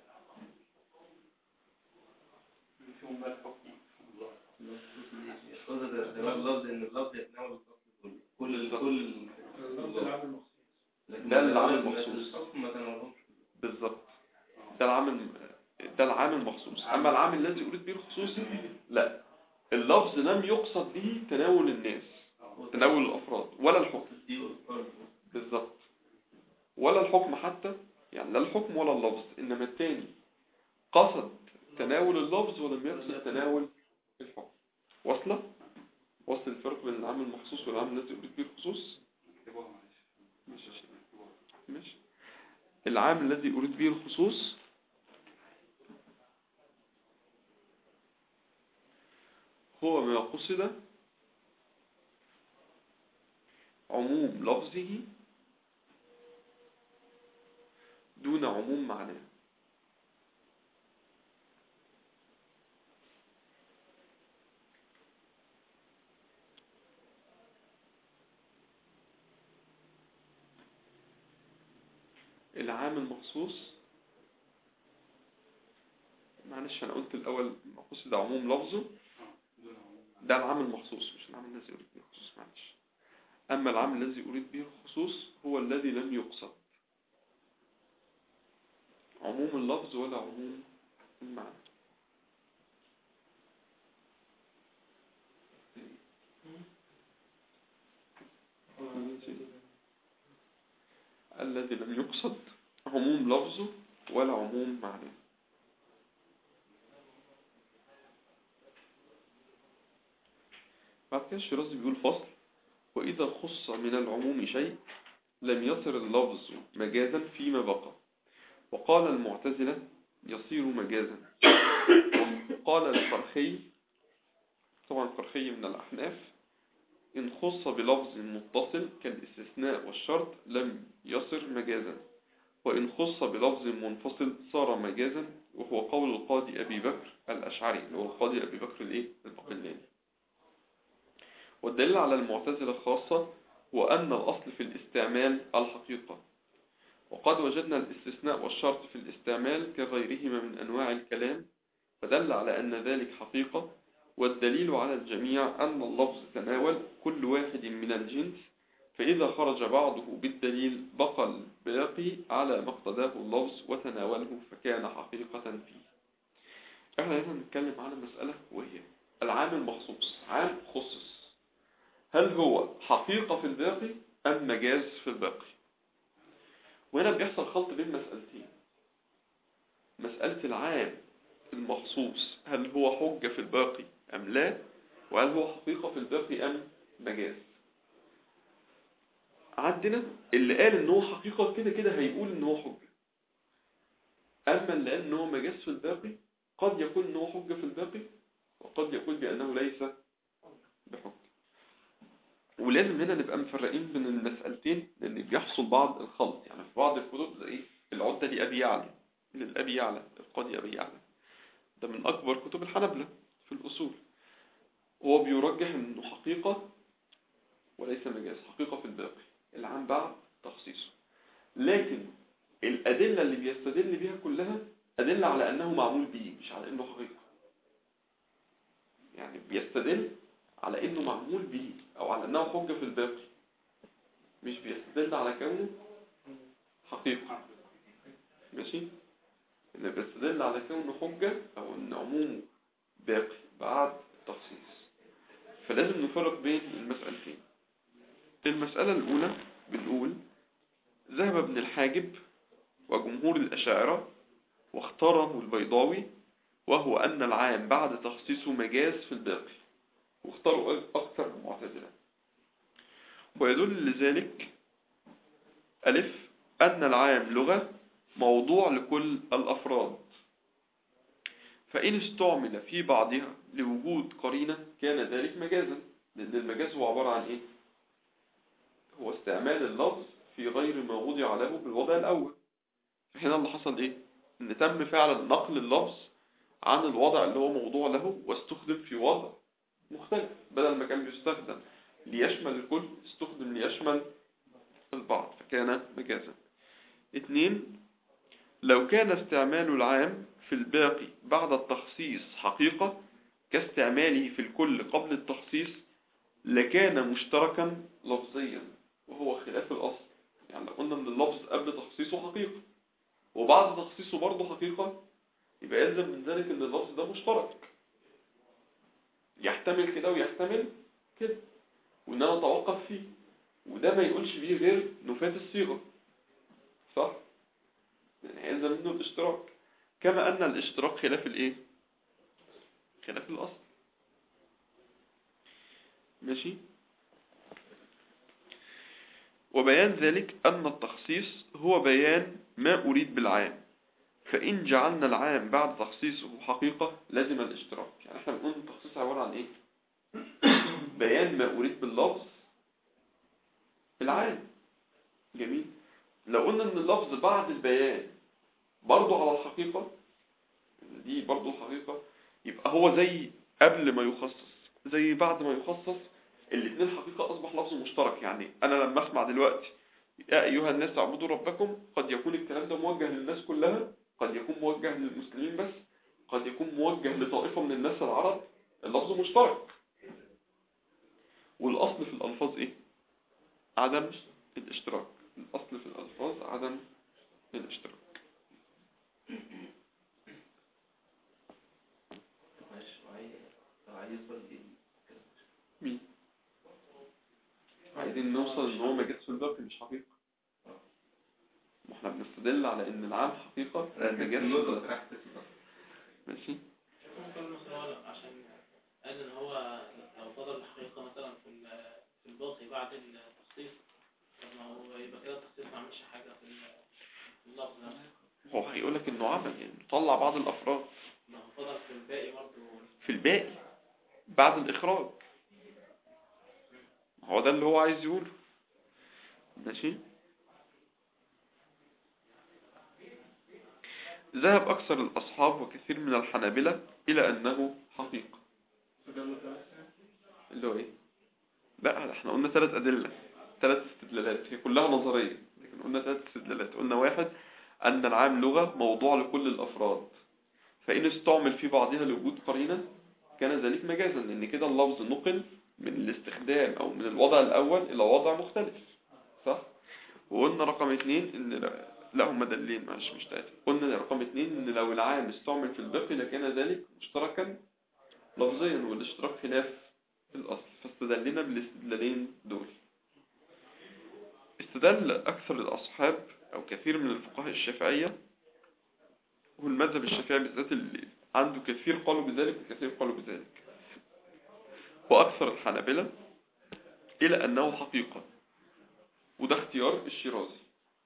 Speaker 3: فيهم بقى الحكم
Speaker 4: قصد الاستعمال اللفظ ان اللفظ يتناول الفصل كله كل
Speaker 1: بالظبط.
Speaker 4: كل
Speaker 5: اللفظ العام المخصوص
Speaker 4: لكن
Speaker 1: ده اللي عامل
Speaker 4: الحكم
Speaker 1: مخصوص.
Speaker 4: الحكم ما تناولهمش
Speaker 1: بالظبط ده العامل ده العامل المخصوص اما العامل الذي اريد به الخصوص لا اللفظ لم يقصد به تناول الناس تناول الافراد ولا الحكم
Speaker 4: دي والفرد.
Speaker 1: بالظبط ولا الحكم حتى يعني لا الحكم ولا اللفظ انما الثاني قصد تناول اللفظ ولم يقصد تناول الحكم واصله وصل الفرق بين العامل المخصوص والعامل الذي اريد به الخصوص
Speaker 3: اكتبوها معلش
Speaker 1: ماشي يا شيخ. ماشي العامل الذي أريد به الخصوص هو ما قصد عموم لفظه دون عموم معناه العام المخصوص معلش انا قلت الاول مقصود عموم لفظه
Speaker 3: دون عموم
Speaker 1: ده العام المخصوص مش العام الذي اريد به الخصوص معلش اما العام الذي اريد به الخصوص هو الذي لم يقصد عموم اللفظ ولا عموم المعنى الذي لم يقصد عموم لفظه ولا عموم معناه بعد كده الشيرازي بيقول فصل وإذا خص من العموم شيء لم يصر اللفظ مجازا فيما بقى وقال المعتزلة يصير مجازا وقال الفرخي طبعا الفرخي من الأحناف إن خص بلفظ متصل كالاستثناء والشرط لم يصر مجازا وإن خص بلفظ منفصل صار مجازا وهو قول القاضي أبي بكر الأشعري اللي هو القاضي أبي بكر الإيه؟ البقلاني والدليل على المعتزلة الخاصة هو أن الأصل في الاستعمال الحقيقة وقد وجدنا الاستثناء والشرط في الاستعمال كغيرهما من أنواع الكلام فدل على أن ذلك حقيقة والدليل على الجميع أن اللفظ تناول كل واحد من الجنس فإذا خرج بعضه بالدليل بقى الباقي على ما اقتضاه اللفظ وتناوله فكان حقيقة فيه احنا هنا نتكلم على مسألة وهي العام المخصوص عام خصص هل هو حقيقة في الباقي أم مجاز في الباقي وهنا بيحصل خلط بين مسألتين مسألة العام المخصوص هل هو حجة في الباقي أم لا وهل هو حقيقة في الباقي أم مجاز عندنا اللي قال ان هو حقيقة كده كده هيقول ان هو حجة اما اللي قال ان هو مجاز في الباقي قد يكون ان هو حجة في الباقي وقد يقول بانه ليس بحجة ولازم هنا نبقى مفرقين بين المسألتين لان بيحصل بعض الخلط يعني في بعض الكتب زي العدة لأبي يعلى للأبي يعلى القاضي أبي يعلى ده من أكبر كتب الحنبلة في الأصول هو بيرجح انه حقيقة وليس مجاز حقيقة في الباقي العام بعد تخصيصه لكن الأدلة اللي بيستدل بها كلها أدلة على أنه معمول به مش على أنه حقيقة يعني بيستدل على انه معمول به او على انه حجة في الباقي مش بيستدل على كونه حقيقة ماشي اللي بيستدل على كونه حجة او ان عمومه باقي بعد التخصيص فلازم نفرق بين المسألتين المسألة الأولى بنقول ذهب ابن الحاجب وجمهور الأشاعرة واختاره البيضاوي وهو أن العام بعد تخصيصه مجاز في الباقي واختاروا أكثر من معتزلة ويدل لذلك ألف أن العام لغة موضوع لكل الأفراد فإن استعمل في بعضها لوجود قرينة كان ذلك مجازا لأن المجاز هو عبارة عن إيه؟ هو استعمال اللفظ في غير ما وضع له بالوضع الأول فهنا اللي حصل إيه؟ إن تم فعلا نقل اللفظ عن الوضع اللي هو موضوع له واستخدم في وضع مختلف بدل ما كان بيستخدم ليشمل الكل استخدم ليشمل البعض فكان مجازا اثنين لو كان استعمال العام في الباقي بعد التخصيص حقيقة كاستعماله في الكل قبل التخصيص لكان مشتركا لفظيا وهو خلاف الأصل يعني لو قلنا ان اللفظ قبل تخصيصه حقيقة وبعد تخصيصه برضه حقيقة يبقى يلزم من ذلك ان اللفظ ده مشترك يحتمل كده ويحتمل كده وان انا اتوقف فيه وده ما يقولش بيه غير نفاة الصيغة صح يعني يلزم منه الاشتراك كما ان الاشتراك خلاف الايه خلاف الاصل ماشي وبيان ذلك أن التخصيص هو بيان ما أريد بالعام فإن جعلنا العام بعد تخصيصه حقيقة لازم الاشتراك يعني احنا بنقول التخصيص عبارة عن ايه بيان ما أريد باللفظ العام جميل لو قلنا ان اللفظ بعد البيان برضه على الحقيقة دي برضه الحقيقة يبقى هو زي قبل ما يخصص زي بعد ما يخصص الاثنين حقيقة أصبح لفظ مشترك يعني أنا لما أسمع دلوقتي يا أيها الناس اعبدوا ربكم قد يكون الكلام ده موجه للناس كلها قد يكون موجه للمسلمين بس قد يكون موجه لطائفة من الناس العرب اللفظ مشترك والأصل في الألفاظ إيه؟ عدم الاشتراك الأصل في الألفاظ عدم الاشتراك
Speaker 4: معلش معايا لو عايز برضه
Speaker 1: مين؟ عايزين نوصل ان هو مجاز في الباقي مش حقيقة ما احنا بنستدل على ان العام حقيقة المجاز في الباقي ماشي
Speaker 2: ممكن مثلا عشان قال ان هو لو فضل الحقيقة مثلا في ال- في الباقي بعد التخصيص طب ما هو يبقى كده التخصيص ما عملش حاجة في ال- في اللفظ نفسه
Speaker 1: هو هيقولك انه عمل يعني طلع بعض الافراد
Speaker 2: ما هو فضل في الباقي برضه
Speaker 1: في الباقي بعد الاخراج هو ده اللي هو عايز يقوله ماشي ذهب أكثر الأصحاب وكثير من الحنابلة إلى أنه حقيقة
Speaker 5: تدل ثلاثة
Speaker 1: اللي هو إيه؟ لا احنا قلنا ثلاث أدلة ثلاث استدلالات هي كلها نظرية لكن قلنا ثلاث استدلالات قلنا واحد أن العام لغة موضوع لكل الأفراد فإن استعمل في بعضها لوجود قرينة كان ذلك مجازا لأن كده اللفظ نقل من الاستخدام أو من الوضع الأول إلى وضع مختلف صح؟ وقلنا رقم اتنين إن لا, لا هم دلين معلش مش تلاتة قلنا رقم اتنين إن لو العام استعمل في الباقي لكان ذلك مشتركا لفظيا والاشتراك خلاف الأصل فاستدلنا بالاستدلالين دول استدل أكثر الأصحاب أو كثير من الفقهاء الشافعية والمذهب الشافعي بالذات اللي عنده كثير قالوا بذلك وكثير قالوا بذلك وأكثر الحنابلة إلى أنه حقيقة وده اختيار الشيرازي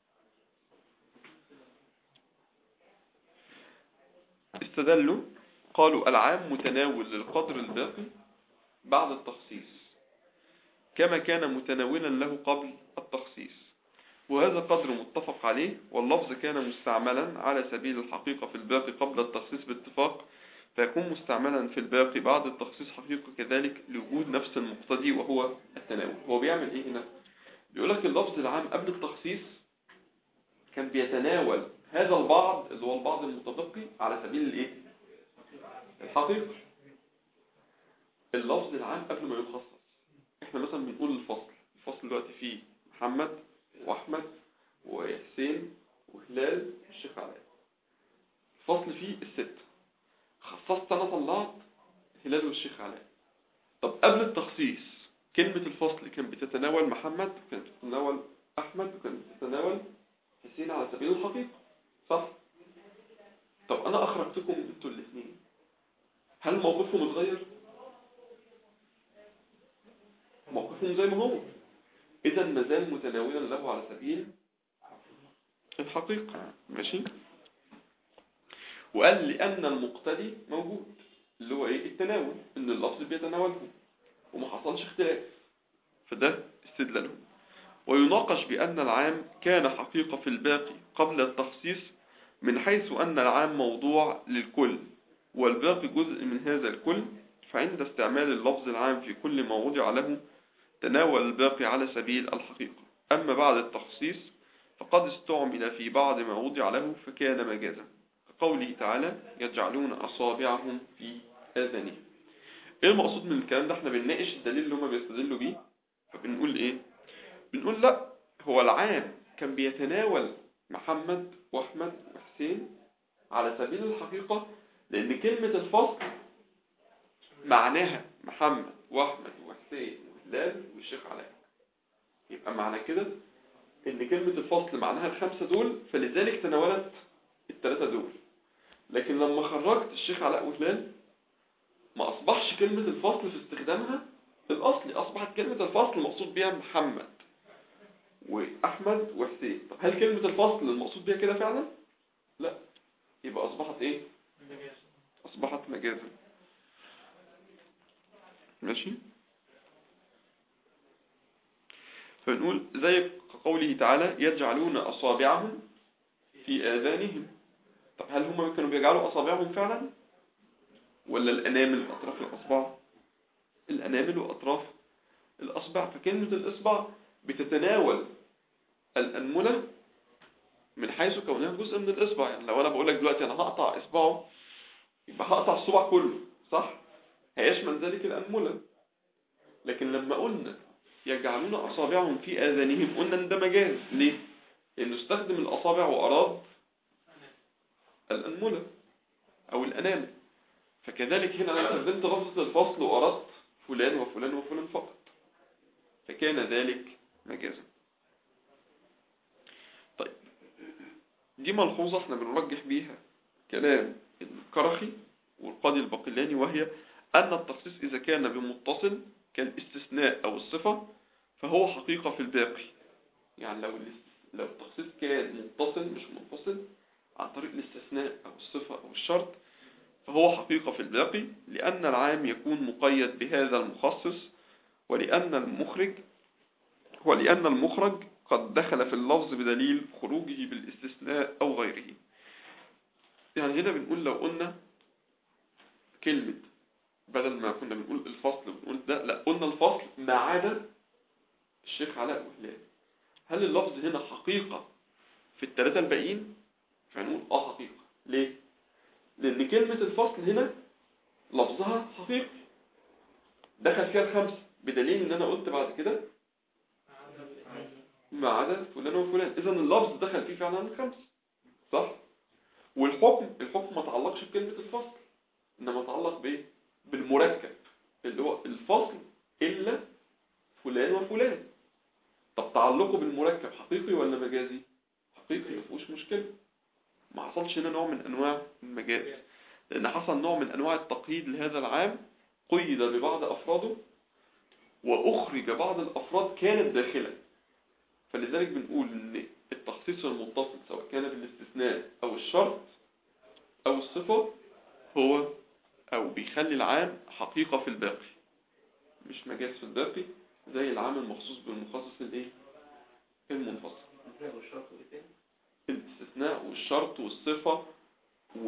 Speaker 1: استدلوا قالوا العام متناول للقدر الباقي بعد التخصيص كما كان متناولا له قبل التخصيص وهذا قدر متفق عليه واللفظ كان مستعملا على سبيل الحقيقة في الباقي قبل التخصيص باتفاق فيكون مستعملا في الباقي بعد التخصيص حقيقة كذلك لوجود نفس المقتضي وهو التناول هو بيعمل ايه هنا بيقول لك اللفظ العام قبل التخصيص كان بيتناول هذا البعض اللي هو البعض المتبقي على سبيل الايه الحقيقة اللفظ العام قبل ما يخصص احنا مثلا بنقول الفصل الفصل دلوقتي فيه محمد واحمد وحسين وهلال والشيخ علاء الفصل فيه الست خصصت انا طلعت هلال والشيخ علاء طب قبل التخصيص كلمة الفصل كانت بتتناول محمد وكانت بتتناول احمد وكانت بتتناول حسين على سبيل الحقيقة صح طب انا اخرجتكم انتوا الاثنين هل موقفهم اتغير موقفهم زي ما هو اذا ما زال متناولا له على سبيل الحقيقة ماشي وقال لأن المقتدي موجود اللي هو ايه التناول ان اللفظ بيتناوله وما حصلش اختلاف فده استدلالهم ويناقش بأن العام كان حقيقة في الباقي قبل التخصيص من حيث أن العام موضوع للكل والباقي جزء من هذا الكل فعند استعمال اللفظ العام في كل ما وضع له تناول الباقي على سبيل الحقيقة أما بعد التخصيص فقد استعمل في بعض ما وضع له فكان مجازا كقوله تعالى يجعلون أصابعهم في آذانهم ايه المقصود من الكلام ده احنا بنناقش الدليل اللي هما بيستدلوا بيه فبنقول ايه بنقول لا هو العام كان بيتناول محمد واحمد وحسين على سبيل الحقيقة لان كلمة الفصل معناها محمد واحمد وحسين وهلال والشيخ علاء يبقى معنى كده ان كلمة الفصل معناها الخمسة دول فلذلك تناولت الثلاثة دول لكن لما خرجت الشيخ علاء وهلال ما أصبحش كلمة الفصل في استخدامها الأصلي أصبحت كلمة الفصل مقصود بها محمد وأحمد وحسين طب هل كلمة الفصل المقصود بها كده فعلا؟ لا يبقى أصبحت إيه؟ أصبحت مجازا ماشي؟ فنقول زي قوله تعالى يجعلون أصابعهم في آذانهم طب هل هم كانوا بيجعلوا أصابعهم فعلا ولا الأنامل أطراف الأصبع الأنامل وأطراف الأصبع فكلمة الإصبع بتتناول الأنملة من حيث كونها جزء من الإصبع يعني لو أنا بقول لك دلوقتي أنا هقطع إصبعه يبقى هقطع الصبع كله صح هيشمل ذلك الأنملة لكن لما قلنا يجعلون أصابعهم في آذانهم قلنا إن ده مجاز ليه؟ لأنه استخدم الأصابع وأراد الأنملة أو الأنامل فكذلك هنا أنا استخدمت لفظة الفصل وأردت فلان وفلان وفلان فقط فكان ذلك مجازا طيب دي ملحوظة احنا بنرجح بيها كلام الكرخي والقاضي الباقلاني وهي أن التخصيص إذا كان بمتصل كالاستثناء أو الصفة فهو حقيقة في الباقي يعني لو لو التخصيص كان متصل مش منفصل عن طريق الاستثناء أو الصفة أو الشرط فهو حقيقة في الباقي لأن العام يكون مقيد بهذا المخصص ولأن المخرج ولأن المخرج قد دخل في اللفظ بدليل خروجه بالاستثناء أو غيره يعني هنا بنقول لو قلنا كلمة بدل ما كنا بنقول الفصل بنقول ده لا قلنا الفصل ما عدا الشيخ علاء وهلال هل اللفظ هنا حقيقة في الثلاثة الباقيين فنقول اه حقيقة ليه لان كلمة الفصل هنا لفظها حقيقي دخل فيها الخمسة بدليل ان انا قلت بعد كده ما عدا فلان وفلان اذا اللفظ دخل فيه فعلا الخمسة صح والحكم الحكم ما تعلقش بكلمة الفصل انما تعلق بايه بالمركب اللي هو الفصل الا فلان وفلان طب تعلقه بالمركب حقيقي ولا مجازي حقيقي مفيهوش مشكله ما حصلش هنا نوع من انواع المجاز لان حصل نوع من انواع التقييد لهذا العام قيد ببعض افراده واخرج بعض الافراد كانت داخله فلذلك بنقول ان التخصيص المتصل سواء كان بالاستثناء او الشرط او الصفه هو او بيخلي العام حقيقه في الباقي مش مجاز في الباقي زي العام المخصوص بالمخصص الايه المنفصل
Speaker 4: والشرط وايه تاني؟
Speaker 1: الاستثناء والشرط والصفة و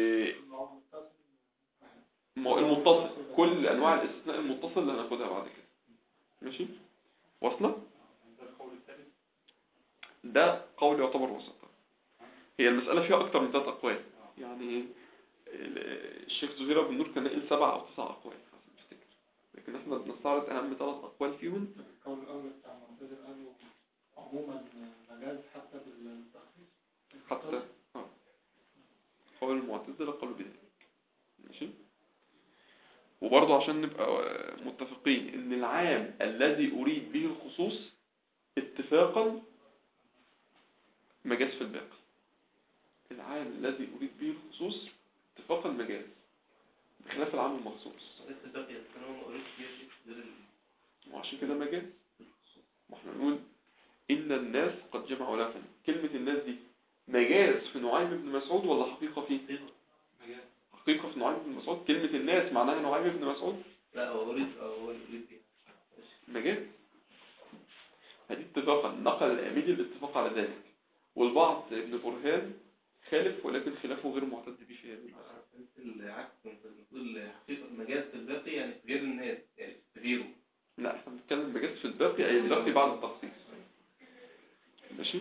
Speaker 1: ما هو المتصل كل انواع الاستثناء المتصل اللي هناخدها بعد كده ماشي واصله
Speaker 3: ده القول الثالث
Speaker 1: ده قول يعتبر وسط هي المسألة فيها اكتر من ثلاث اقوال يعني ال- الشيخ زهير بن نور كان نقل سبع او تسع اقوال حسب ما افتكر لكن احنا بنستعرض اهم ثلاث اقوال فيهم
Speaker 5: القول الأول بتاع المعتزلة قالوا عموما مجاز حتى بالتخصيص
Speaker 1: حتى اه قول المعتزلة قالوا بذلك ماشي وبرضه عشان نبقى آه، متفقين ان العام الذي اريد به الخصوص اتفاقا مجاز في الباقي العام الذي اريد به الخصوص اتفاقا مجاز بخلاف العام المخصوص
Speaker 4: لسه الباقي بس انا ما قريتش فيها شيء غير ال-
Speaker 1: وعشان كده مجاز ما احنا نقول ان الناس قد جمعوا لكم كلمة الناس دي مجاز في نعيم بن مسعود ولا حقيقة فيه
Speaker 3: مجال
Speaker 1: حقيقة في نعيم بن مسعود كلمة الناس معناها نعيم بن مسعود
Speaker 4: لا هو قريت اه هو اللي قريت فيها
Speaker 1: مجاز هذه اتفاقا نقل الأميدي الاتفاق على ذلك والبعض ابن برهان خالف ولكن خلافه غير معتد به في هذه المسألة
Speaker 4: فهمت العكس انت بتقول حقيقة مجاز في الباقي يعني في غير الناس يعني في غيره
Speaker 1: لا احنا بنتكلم مجاز في الباقي أي الباقي بعد التخصيص ماشي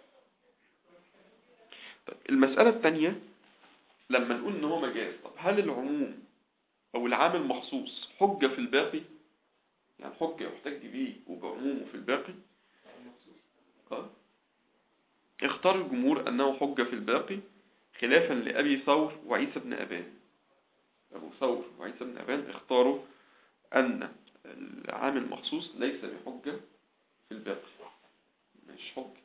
Speaker 1: طيب المسألة الثانية لما نقول ان هو مجاز طب هل العموم او العام المخصوص حجة في الباقي يعني حجة يحتج به وبعمومه في الباقي آه. اختار الجمهور انه حجة في الباقي خلافا لأبي ثور وعيسى بن أبان أبو ثور وعيسى بن أبان اختاروا أن العام المخصوص ليس بحجة في الباقي مش حجة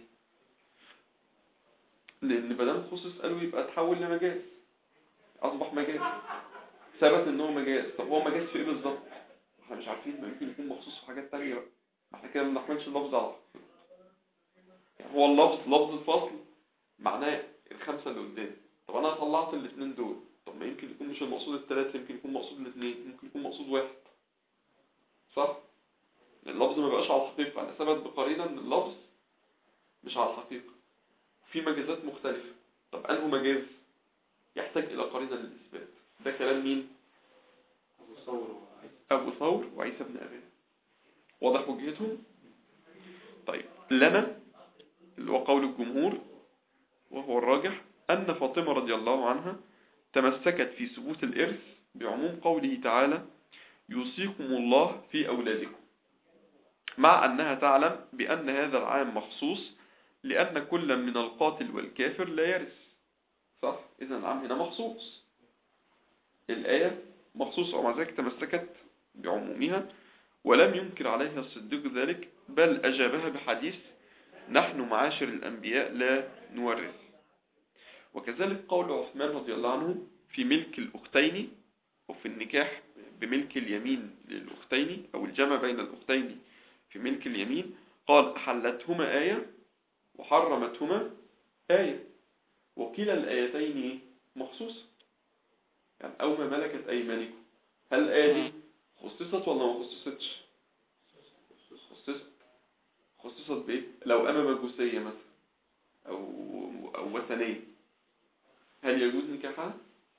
Speaker 1: لأن بدل خصوص قالوا يبقى تحول لمجاز أصبح مجاز ثبت إن هو مجاز طب هو مجاز في إيه بالظبط؟ احنا مش عارفين ما يمكن يكون مخصوص في حاجات تانية بقى احنا كده ما بنحملش اللفظ على يعني هو اللفظ لفظ الفصل معناه الخمسة اللي قدام طب أنا طلعت الاثنين دول طب ما يمكن يكون مش المقصود الثلاثة يمكن يكون مقصود الاثنين ممكن يكون مقصود واحد صح؟ اللفظ ما بقاش على الحقيقة أنا ثبت بقرينة إن اللفظ مش على الحقيقة في مجازات مختلفة طب أنه مجاز يحتاج إلى قرينة للإثبات ده كلام مين؟
Speaker 3: أبو ثور وعيسى
Speaker 1: أبو ثور وعيسى بن أبان واضح وجهتهم؟ طيب لنا اللي هو قول الجمهور وهو الراجح أن فاطمة رضي الله عنها تمسكت في ثبوت الإرث بعموم قوله تعالى يوصيكم الله في أولادكم مع أنها تعلم بأن هذا العام مخصوص لأن كل من القاتل والكافر لا يرث صح إذا العام هنا مخصوص الآية مخصوصة ومع ذلك تمسكت بعمومها ولم ينكر عليها الصديق ذلك بل أجابها بحديث نحن معاشر الأنبياء لا نورث وكذلك قول عثمان رضي الله عنه في ملك الأختين وفي النكاح بملك اليمين للأختين أو الجمع بين الأختين في ملك اليمين قال أحلتهما آية وحرمتهما آية وكلا الآيتين إيه؟ مخصوصة يعني أو ما ملكت أيمانكم هل الآية دي خصصت ولا ما خصصتش خصصت خصصت بإيه لو أما مجوسية مثلا أو, أو وثنية هل يجوز نكاحها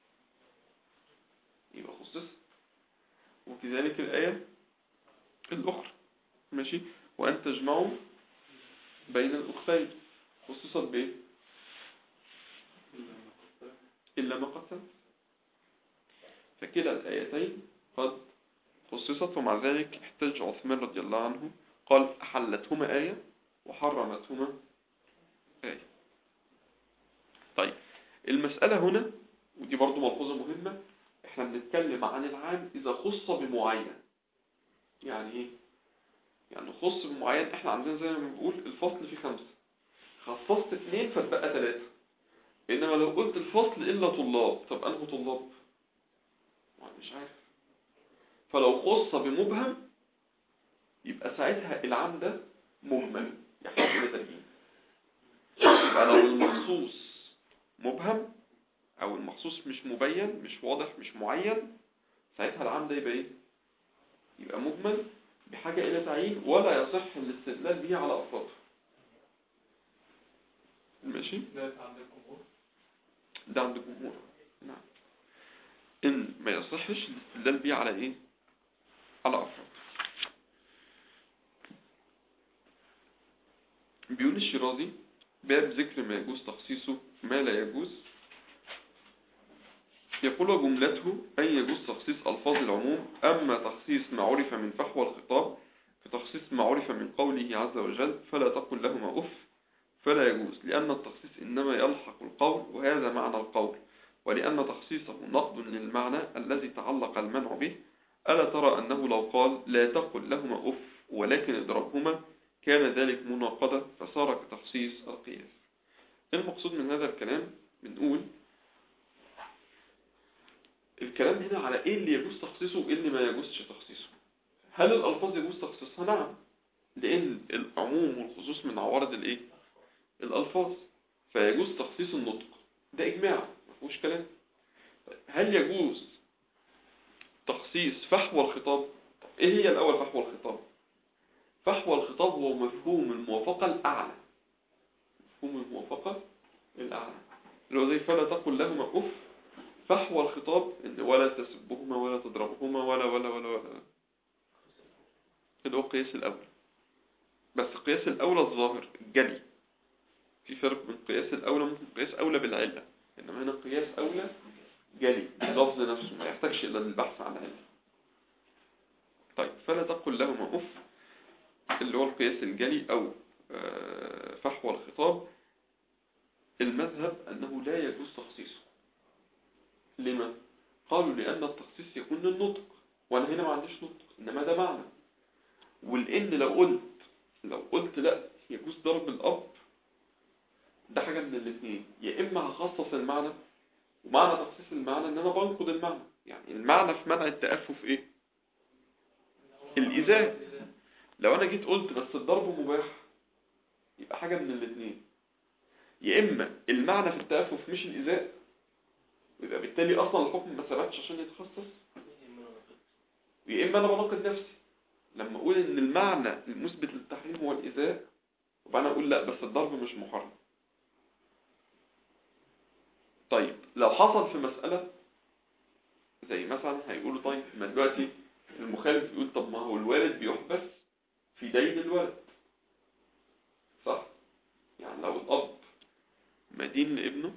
Speaker 1: يبقى خصصت وكذلك الآية الأخرى ماشي وأن تجمعوا بين الأختين خصصت بإيه إلا ما قد سبق فكلا الآيتين قد خصصت ومع ذلك احتج عثمان رضي الله عنه قال أحلتهما آية وحرمتهما آية طيب المسألة هنا ودي برضو ملحوظة مهمة احنا بنتكلم عن العام إذا خص بمعين يعني ايه يعني خص بمعين احنا عندنا زي ما بنقول الفصل فيه خمسة خصصت اثنين فتبقى ثلاثة انما لو قلت الفصل الا طلاب طب انه طلاب ما مش عارف فلو خص بمبهم يبقى ساعتها العام ده مهمل يحتاج الى ترجيم يبقى لو المخصوص مبهم او المخصوص مش مبين مش واضح مش معين ساعتها العام ده يبقى ايه يبقى مهمل بحاجة الى تعيين ولا يصح الاستدلال به على افراده ماشي
Speaker 3: ده عند الجمهور
Speaker 1: ده عند الجمهور نعم ان ما يصحش الاستدلال بيه على ايه على افراد بيقول الشيرازي باب ذكر ما يجوز تخصيصه ما لا يجوز يقول وجملته أن يجوز تخصيص ألفاظ العموم أما تخصيص ما عرف من فحوى الخطاب كتخصيص ما عرف من قوله عز وجل فلا تقل لهما أف فلا يجوز لأن التخصيص إنما يلحق القول وهذا معنى القول ولأن تخصيصه نقد للمعنى الذي تعلق المنع به ألا ترى أنه لو قال لا تقل لهما أف ولكن اضربهما كان ذلك مناقضة فصار كتخصيص القياس المقصود من هذا الكلام بنقول الكلام هنا على ايه اللي يجوز تخصيصه وايه اللي ما يجوزش تخصيصه هل الالفاظ يجوز تخصيصها نعم لان العموم والخصوص من عوارض الايه الالفاظ فيجوز تخصيص النطق ده اجماع ما فيهوش كلام طيب، هل يجوز تخصيص فحوى الخطاب طب ايه هي الاول فحوى الخطاب فحوى الخطاب هو مفهوم الموافقة الاعلى مفهوم الموافقة الاعلى اللي هو زي فلا تقل لهما اف فحوى الخطاب ان ولا تسبهما ولا تضربهما ولا ولا ولا ولا اللي هو قياس الاولى بس قياس الاولى الظاهر الجلي في فرق بين قياس الاولى ممكن قياس اولى بالعله انما هنا قياس اولى جلي اللفظ نفسه ما يحتاجش الى البحث عن علة طيب فلا تقل لهما اف اللي هو القياس الجلي او آه، فحوى الخطاب المذهب انه لا يجوز تخصيصه لما؟ قالوا لأن التخصيص يكون للنطق وأنا هنا ما عنديش نطق إنما ده معنى ولأن لو قلت لو قلت لا يجوز ضرب الأب ده حاجة من الاثنين يا إما هخصص المعنى ومعنى تخصيص المعنى إن أنا بنقض المعنى يعني المعنى في منع التأفف إيه؟ الإزاء لو أنا جيت قلت بس الضرب مباح يبقى حاجة من الاثنين يا إما المعنى في التأفف مش الإزاء ويبقى بالتالي اصلا الحكم ما ثبتش عشان يتخصص يا اما انا بناقض نفسي لما اقول ان المعنى المثبت للتحريم هو الايذاء وبقى انا اقول لا بس الضرب مش محرم طيب لو حصل في مسألة زي مثلا هيقولوا طيب ما دلوقتي المخالف يقول طب ما هو الوالد بيحبس في دين الولد صح يعني لو الاب مدين لابنه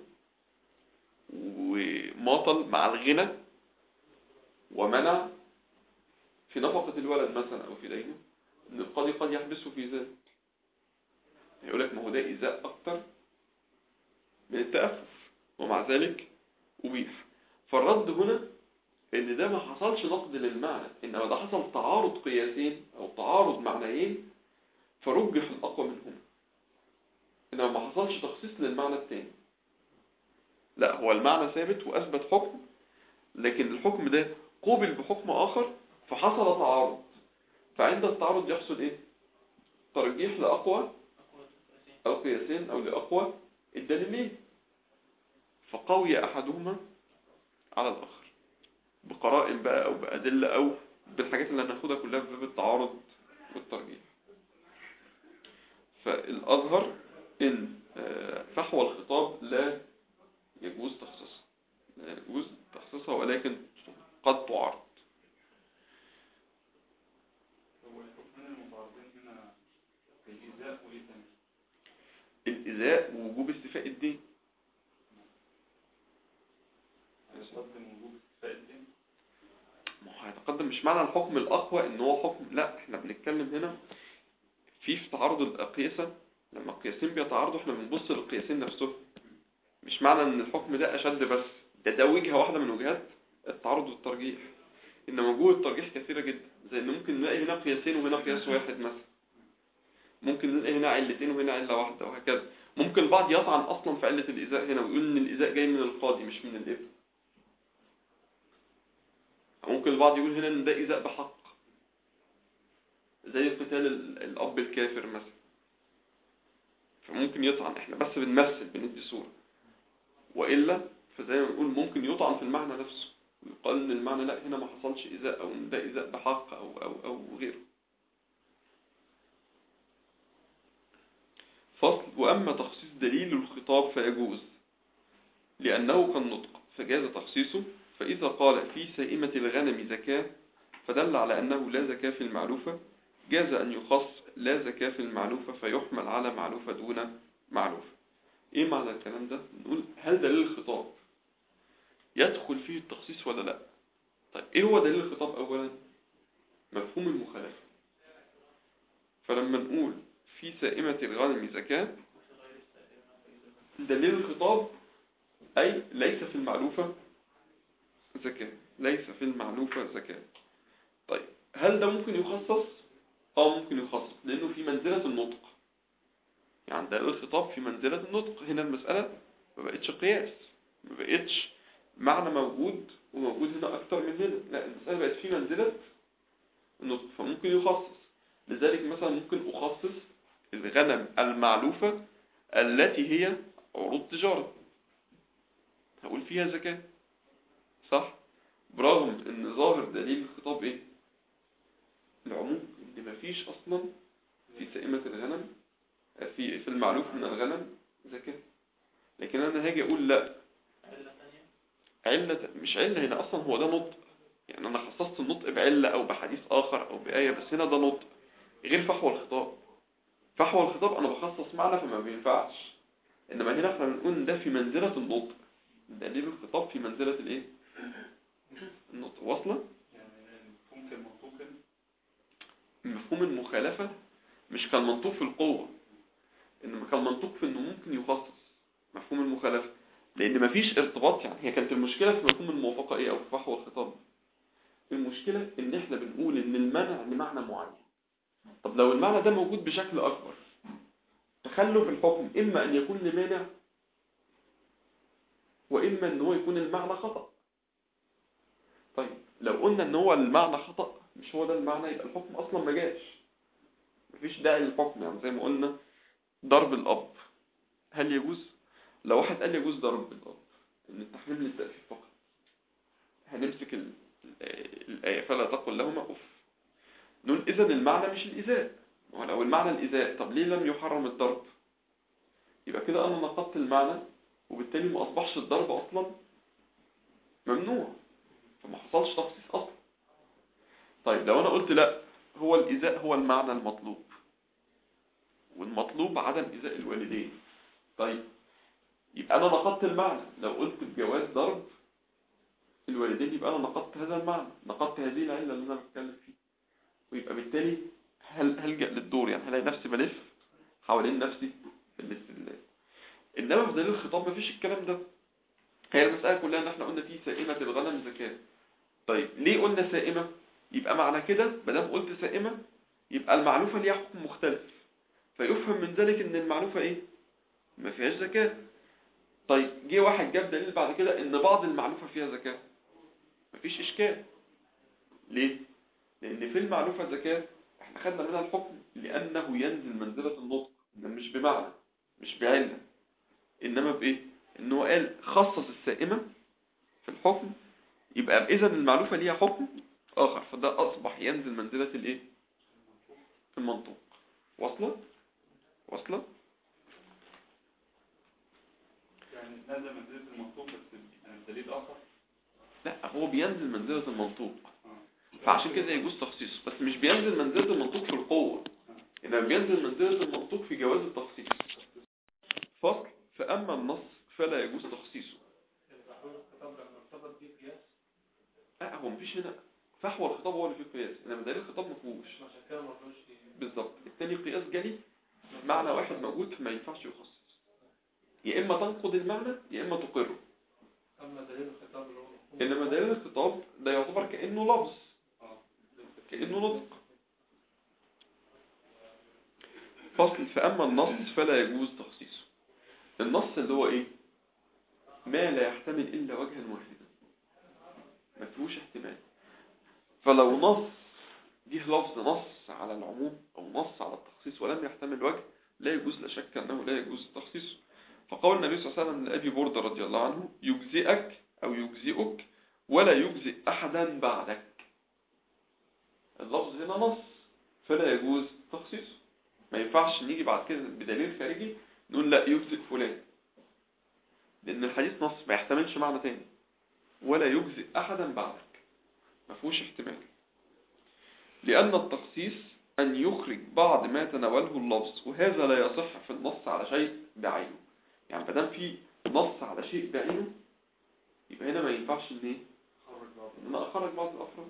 Speaker 1: وماطل مع الغنى ومنع في نفقة الولد مثلا أو في دينه إن القاضي قد يحبسه في ذلك يقول لك ما هو ده إيذاء أكتر من التأفف ومع ذلك أبيح فالرد هنا إن ده ما حصلش نقد للمعنى إنما ده حصل تعارض قياسين أو تعارض معنيين فرجح الأقوى منهما إنما ما حصلش تخصيص للمعنى الثاني لا هو المعنى ثابت وأثبت حكم لكن الحكم ده قوبل بحكم آخر فحصل تعارض فعند التعارض يحصل إيه؟ ترجيح لأقوى أو قياسين أو لأقوى الدليلين فقوي أحدهما على الآخر بقرائن بقى أو بأدلة أو بالحاجات اللي هناخدها كلها في باب التعارض والترجيح فالأظهر إن آه، فحوى الخطاب لا يجوز تخصيصها لا يجوز تخصيصها ولكن قد تعارض
Speaker 3: هو الحكمين المتعارضين هنا الإيذاء وإيه تاني؟
Speaker 1: الإزاء ووجوب استيفاء الدين
Speaker 3: هيقدم وجوب استيفاء الدين
Speaker 1: ما هو هيتقدم مش معنى الحكم الأقوى إن هو حكم لا إحنا بنتكلم هنا في في تعارض الأقيسة لما القياسين بيتعارضوا إحنا بنبص للقياسين نفسهم مش معنى إن الحكم ده أشد بس ده ده وجهة واحدة من وجهات التعارض والترجيح إن وجوه الترجيح كثيرة جدا زي إن ممكن نلاقي هنا قياسين وهنا قياس واحد مثلا ممكن نلاقي هنا علتين وهنا علة واحدة وهكذا ممكن البعض يطعن أصلا في علة الإزاء هنا ويقول إن الإزاء جاي من القاضي مش من الابن ممكن البعض يقول هنا إن ده إزاء بحق زي قتال ال- الأب الكافر مثلا فممكن يطعن احنا بس بنمثل بندي صورة وإلا فزي ما بنقول ممكن يطعن في المعنى نفسه ويقال إن المعنى لا هنا ما حصلش إزاء أو إن ده إزاء بحق أو أو أو غيره فصل وأما تخصيص دليل الخطاب فيجوز لأنه كالنطق فجاز تخصيصه فإذا قال في سائمة الغنم زكاة فدل على أنه لا زكاة في المعلوفة جاز أن يخص لا زكاة في المعلوفة فيحمل على معلوفة دون معلوفة إيه معنى الكلام ده؟ نقول هل دليل الخطاب يدخل فيه التخصيص ولا لا طيب ايه هو دليل الخطاب اولا مفهوم المخالفة فلما نقول في سائمة الغنم زكاة دليل الخطاب أي ليس في المعلوفة زكاة ليس في المعلوفة زكاة طيب هل ده ممكن يخصص؟ اه ممكن يخصص لأنه في منزلة النطق يعني دليل الخطاب في منزلة النطق هنا المسألة ما بقتش قياس ما بقتش معنى موجود وموجود هنا أكتر من هنا لا المسألة بقت في منزلة النطق فممكن يخصص لذلك مثلا ممكن أخصص الغنم المعلوفة التي هي عروض تجارة هقول فيها زكاة صح برغم ان ظاهر دليل الخطاب ايه العموم ان مفيش اصلا في سائمة الغنم في في المعلوف من الغنم زكاة لكن انا هاجي اقول لا
Speaker 2: علة ثانية
Speaker 1: علة مش علة هنا اصلا هو ده نطق يعني انا خصصت النطق بعلة او بحديث اخر او بآية بس هنا ده نطق غير فحوى الخطاب فحوى الخطاب انا بخصص معنى فما بينفعش انما هنا احنا بنقول ده في منزلة النطق دليل الخطاب في منزلة الايه النطق واصلة
Speaker 3: يعني ممكن منطوقا
Speaker 1: مفهوم المخالفة مش كالمنطوق في القوة انما كالمنطوق في انه ممكن يخصص مفهوم المخالفة لان مفيش ارتباط يعني هي كانت المشكلة في مفهوم الموافقة ايه او في فحوى الخطاب المشكلة ان احنا بنقول ان المنع لمعنى معين طب لو المعنى ده موجود بشكل اكبر تخلف الحكم اما ان يكون لمانع واما ان هو يكون المعنى خطأ طيب لو قلنا ان هو المعنى خطأ مش هو ده المعنى يبقى الحكم اصلا ما جاش مفيش داعي للحكم يعني زي ما قلنا ضرب الاب هل يجوز لو واحد قال يجوز ضرب الاب ان التحريم للتأفيف فقط هنمسك ال- ال- الآية فلا تقل لهما أف نقول إذا المعنى مش الإزاء ولو المعنى الإزاء طب ليه لم يحرم الضرب يبقى كده أنا نقضت المعنى وبالتالي ما أصبحش الضرب أصلا ممنوع فما حصلش تخصيص أصلا طيب لو أنا قلت لا هو الإزاء هو المعنى المطلوب والمطلوب عدم إزاء الوالدين طيب يبقى أنا نقضت المعنى لو قلت بجواز ضرب الوالدين يبقى أنا نقضت هذا المعنى نقضت هذه العلة اللي أنا بتكلم فيها ويبقى بالتالي هل هلجأ للدور يعني هلاقي نفسي بلف حوالين نفسي في الاستدلال إنما في دليل الخطاب مفيش الكلام ده هي المسألة كلها إن إحنا قلنا في سائمة الغنم زكاة طيب ليه قلنا سائمة؟ يبقى معنى كده مادام قلت سائمة يبقى المعلوفة ليها حكم مختلف فيفهم من ذلك إن المعلوفة إيه؟ ما فيهاش زكاة طيب جه واحد جاب دليل بعد كده إن بعض المعلوفة فيها زكاة مفيش إشكال ليه؟ لأن في المعلوفة زكاة احنا خدنا منها الحكم لأنه ينزل منزلة النطق إنما مش بمعنى مش بعلة إنما بإيه؟ إنه قال خصص السائمة في الحكم يبقى إذا المعلوفة ليها حكم آخر فده أصبح ينزل منزلة الإيه؟ المنطوق واصلة؟ واصلة؟
Speaker 3: يعني نزل منزلة المطلوب بس يعني دليل آخر
Speaker 1: لا هو بينزل منزلة المنطوق
Speaker 3: آه.
Speaker 1: فعشان كده يجوز تخصيصه بس مش بينزل منزلة المنطوق في القوة إنما بينزل منزلة المنطوق في جواز التخصيص فصل فأما النص فلا يجوز تخصيصه
Speaker 5: الفحول الخطاب لما ارتبط بيه قياس
Speaker 1: لا هو مفيش هنا فحوى الخطاب هو اللي فيه قياس إنما دليل الخطاب مفهوش
Speaker 5: عشان كده ما رضوش فيه
Speaker 1: بالظبط التاني قياس جلي معنى واحد موجود فما ينفعش يخصص يا إما تنقض المعنى يا إما تقره
Speaker 5: اما دليل الخطاب اللي هو مفهوم
Speaker 1: إنما دليل الخطاب ده يعتبر كأنه لفظ
Speaker 3: اه
Speaker 1: كأنه نطق فصل فأما النص فلا يجوز تخصيصه النص اللي هو إيه ما لا يحتمل إلا وجها واحدا ما فيهوش احتمال فلو نص جه لفظ نص على العموم أو نص على التخصيص ولم يحتمل وجه لا يجوز لا شك أنه لا يجوز تخصيصه فقول النبي صلى الله عليه وسلم لأبي بردة رضي الله عنه يجزئك أو يجزئك ولا يجزئ أحدا بعدك اللفظ هنا نص فلا يجوز تخصيصه ما ينفعش نيجي بعد كده بدليل خارجي نقول لا يجزئ فلان لأن الحديث نص ما يحتملش معنى تاني ولا يجزئ أحدا بعدك ما فيهوش احتمال لأن التخصيص أن يخرج بعض ما تناوله اللفظ وهذا لا يصح في النص على شيء بعينه يعني مادام في نص على شيء بعينه يبقى هنا ما ينفعش ان ايه
Speaker 3: خرج بعض
Speaker 1: ان انا اخرج بعض الافراد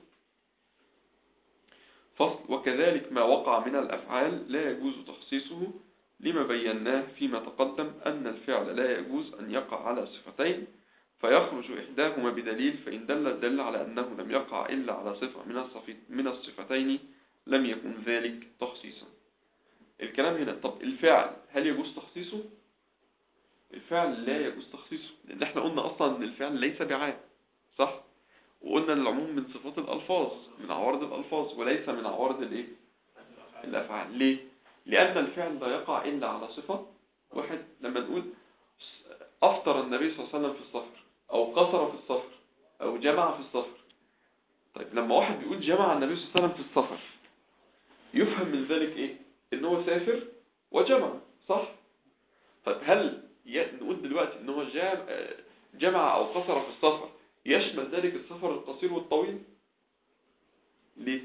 Speaker 1: فصل وكذلك ما وقع من الافعال لا يجوز تخصيصه لما بيناه فيما تقدم ان الفعل لا يجوز ان يقع على صفتين فيخرج احداهما بدليل فان دل الدل على انه لم يقع الا على صفه من الصف- من الصفتين لم يكن ذلك تخصيصا الكلام هنا طب الفعل هل يجوز تخصيصه الفعل لا يجوز تخصيصه لان احنا قلنا اصلا ان الفعل ليس بعام صح وقلنا ان العموم من صفات الالفاظ من عوارض الالفاظ وليس من عوارض الايه الافعال ليه لان الفعل لا يقع الا على صفه واحد لما نقول افطر النبي صلى الله عليه وسلم في السفر او قصر في السفر او جمع في السفر طيب لما واحد بيقول جمع النبي صلى الله عليه وسلم في السفر يفهم من ذلك ايه ان هو سافر وجمع صح طيب هل ي- نقول دلوقتي ان هو جام- آه، جمع او قصر في السفر يشمل ذلك السفر القصير والطويل ليه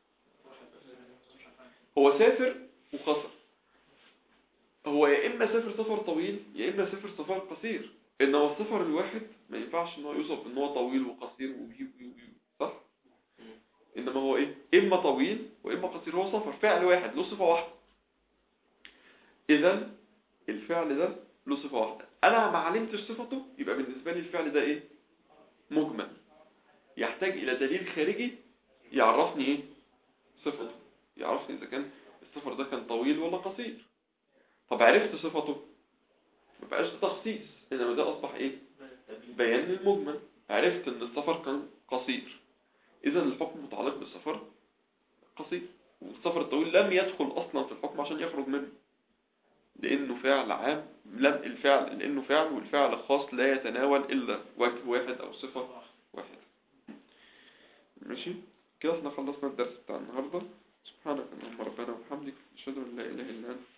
Speaker 1: هو سافر وقصر هو يا اما سافر سفر طويل يا اما سافر سفر قصير انما السفر الواحد ما ينفعش ان هو يوصف ان هو طويل وقصير وبي وبي وبي صح انما هو ايه اما طويل واما قصير هو سفر فعل واحد له صفه واحده اذا الفعل ده له صفه واحده انا ما علمتش صفته يبقى بالنسبه لي الفعل ده ايه مجمل يحتاج الى دليل خارجي يعرفني ايه صفته يعرفني اذا كان السفر ده كان طويل ولا قصير طب عرفت صفته ما بقاش ده تخصيص انما ده اصبح ايه بيان للمجمل عرفت ان السفر كان قصير اذا الحكم متعلق بالسفر قصير والسفر الطويل لم يدخل اصلا في الحكم عشان يخرج منه لانه فعل عام لم الفعل لانه فعل والفعل خاص لا يتناول الا وجه واحد او صفه واحده ماشي كده احنا خلصنا الدرس بتاع النهارده سبحانك اللهم ربنا وبحمدك اشهد ان لا اله الا انت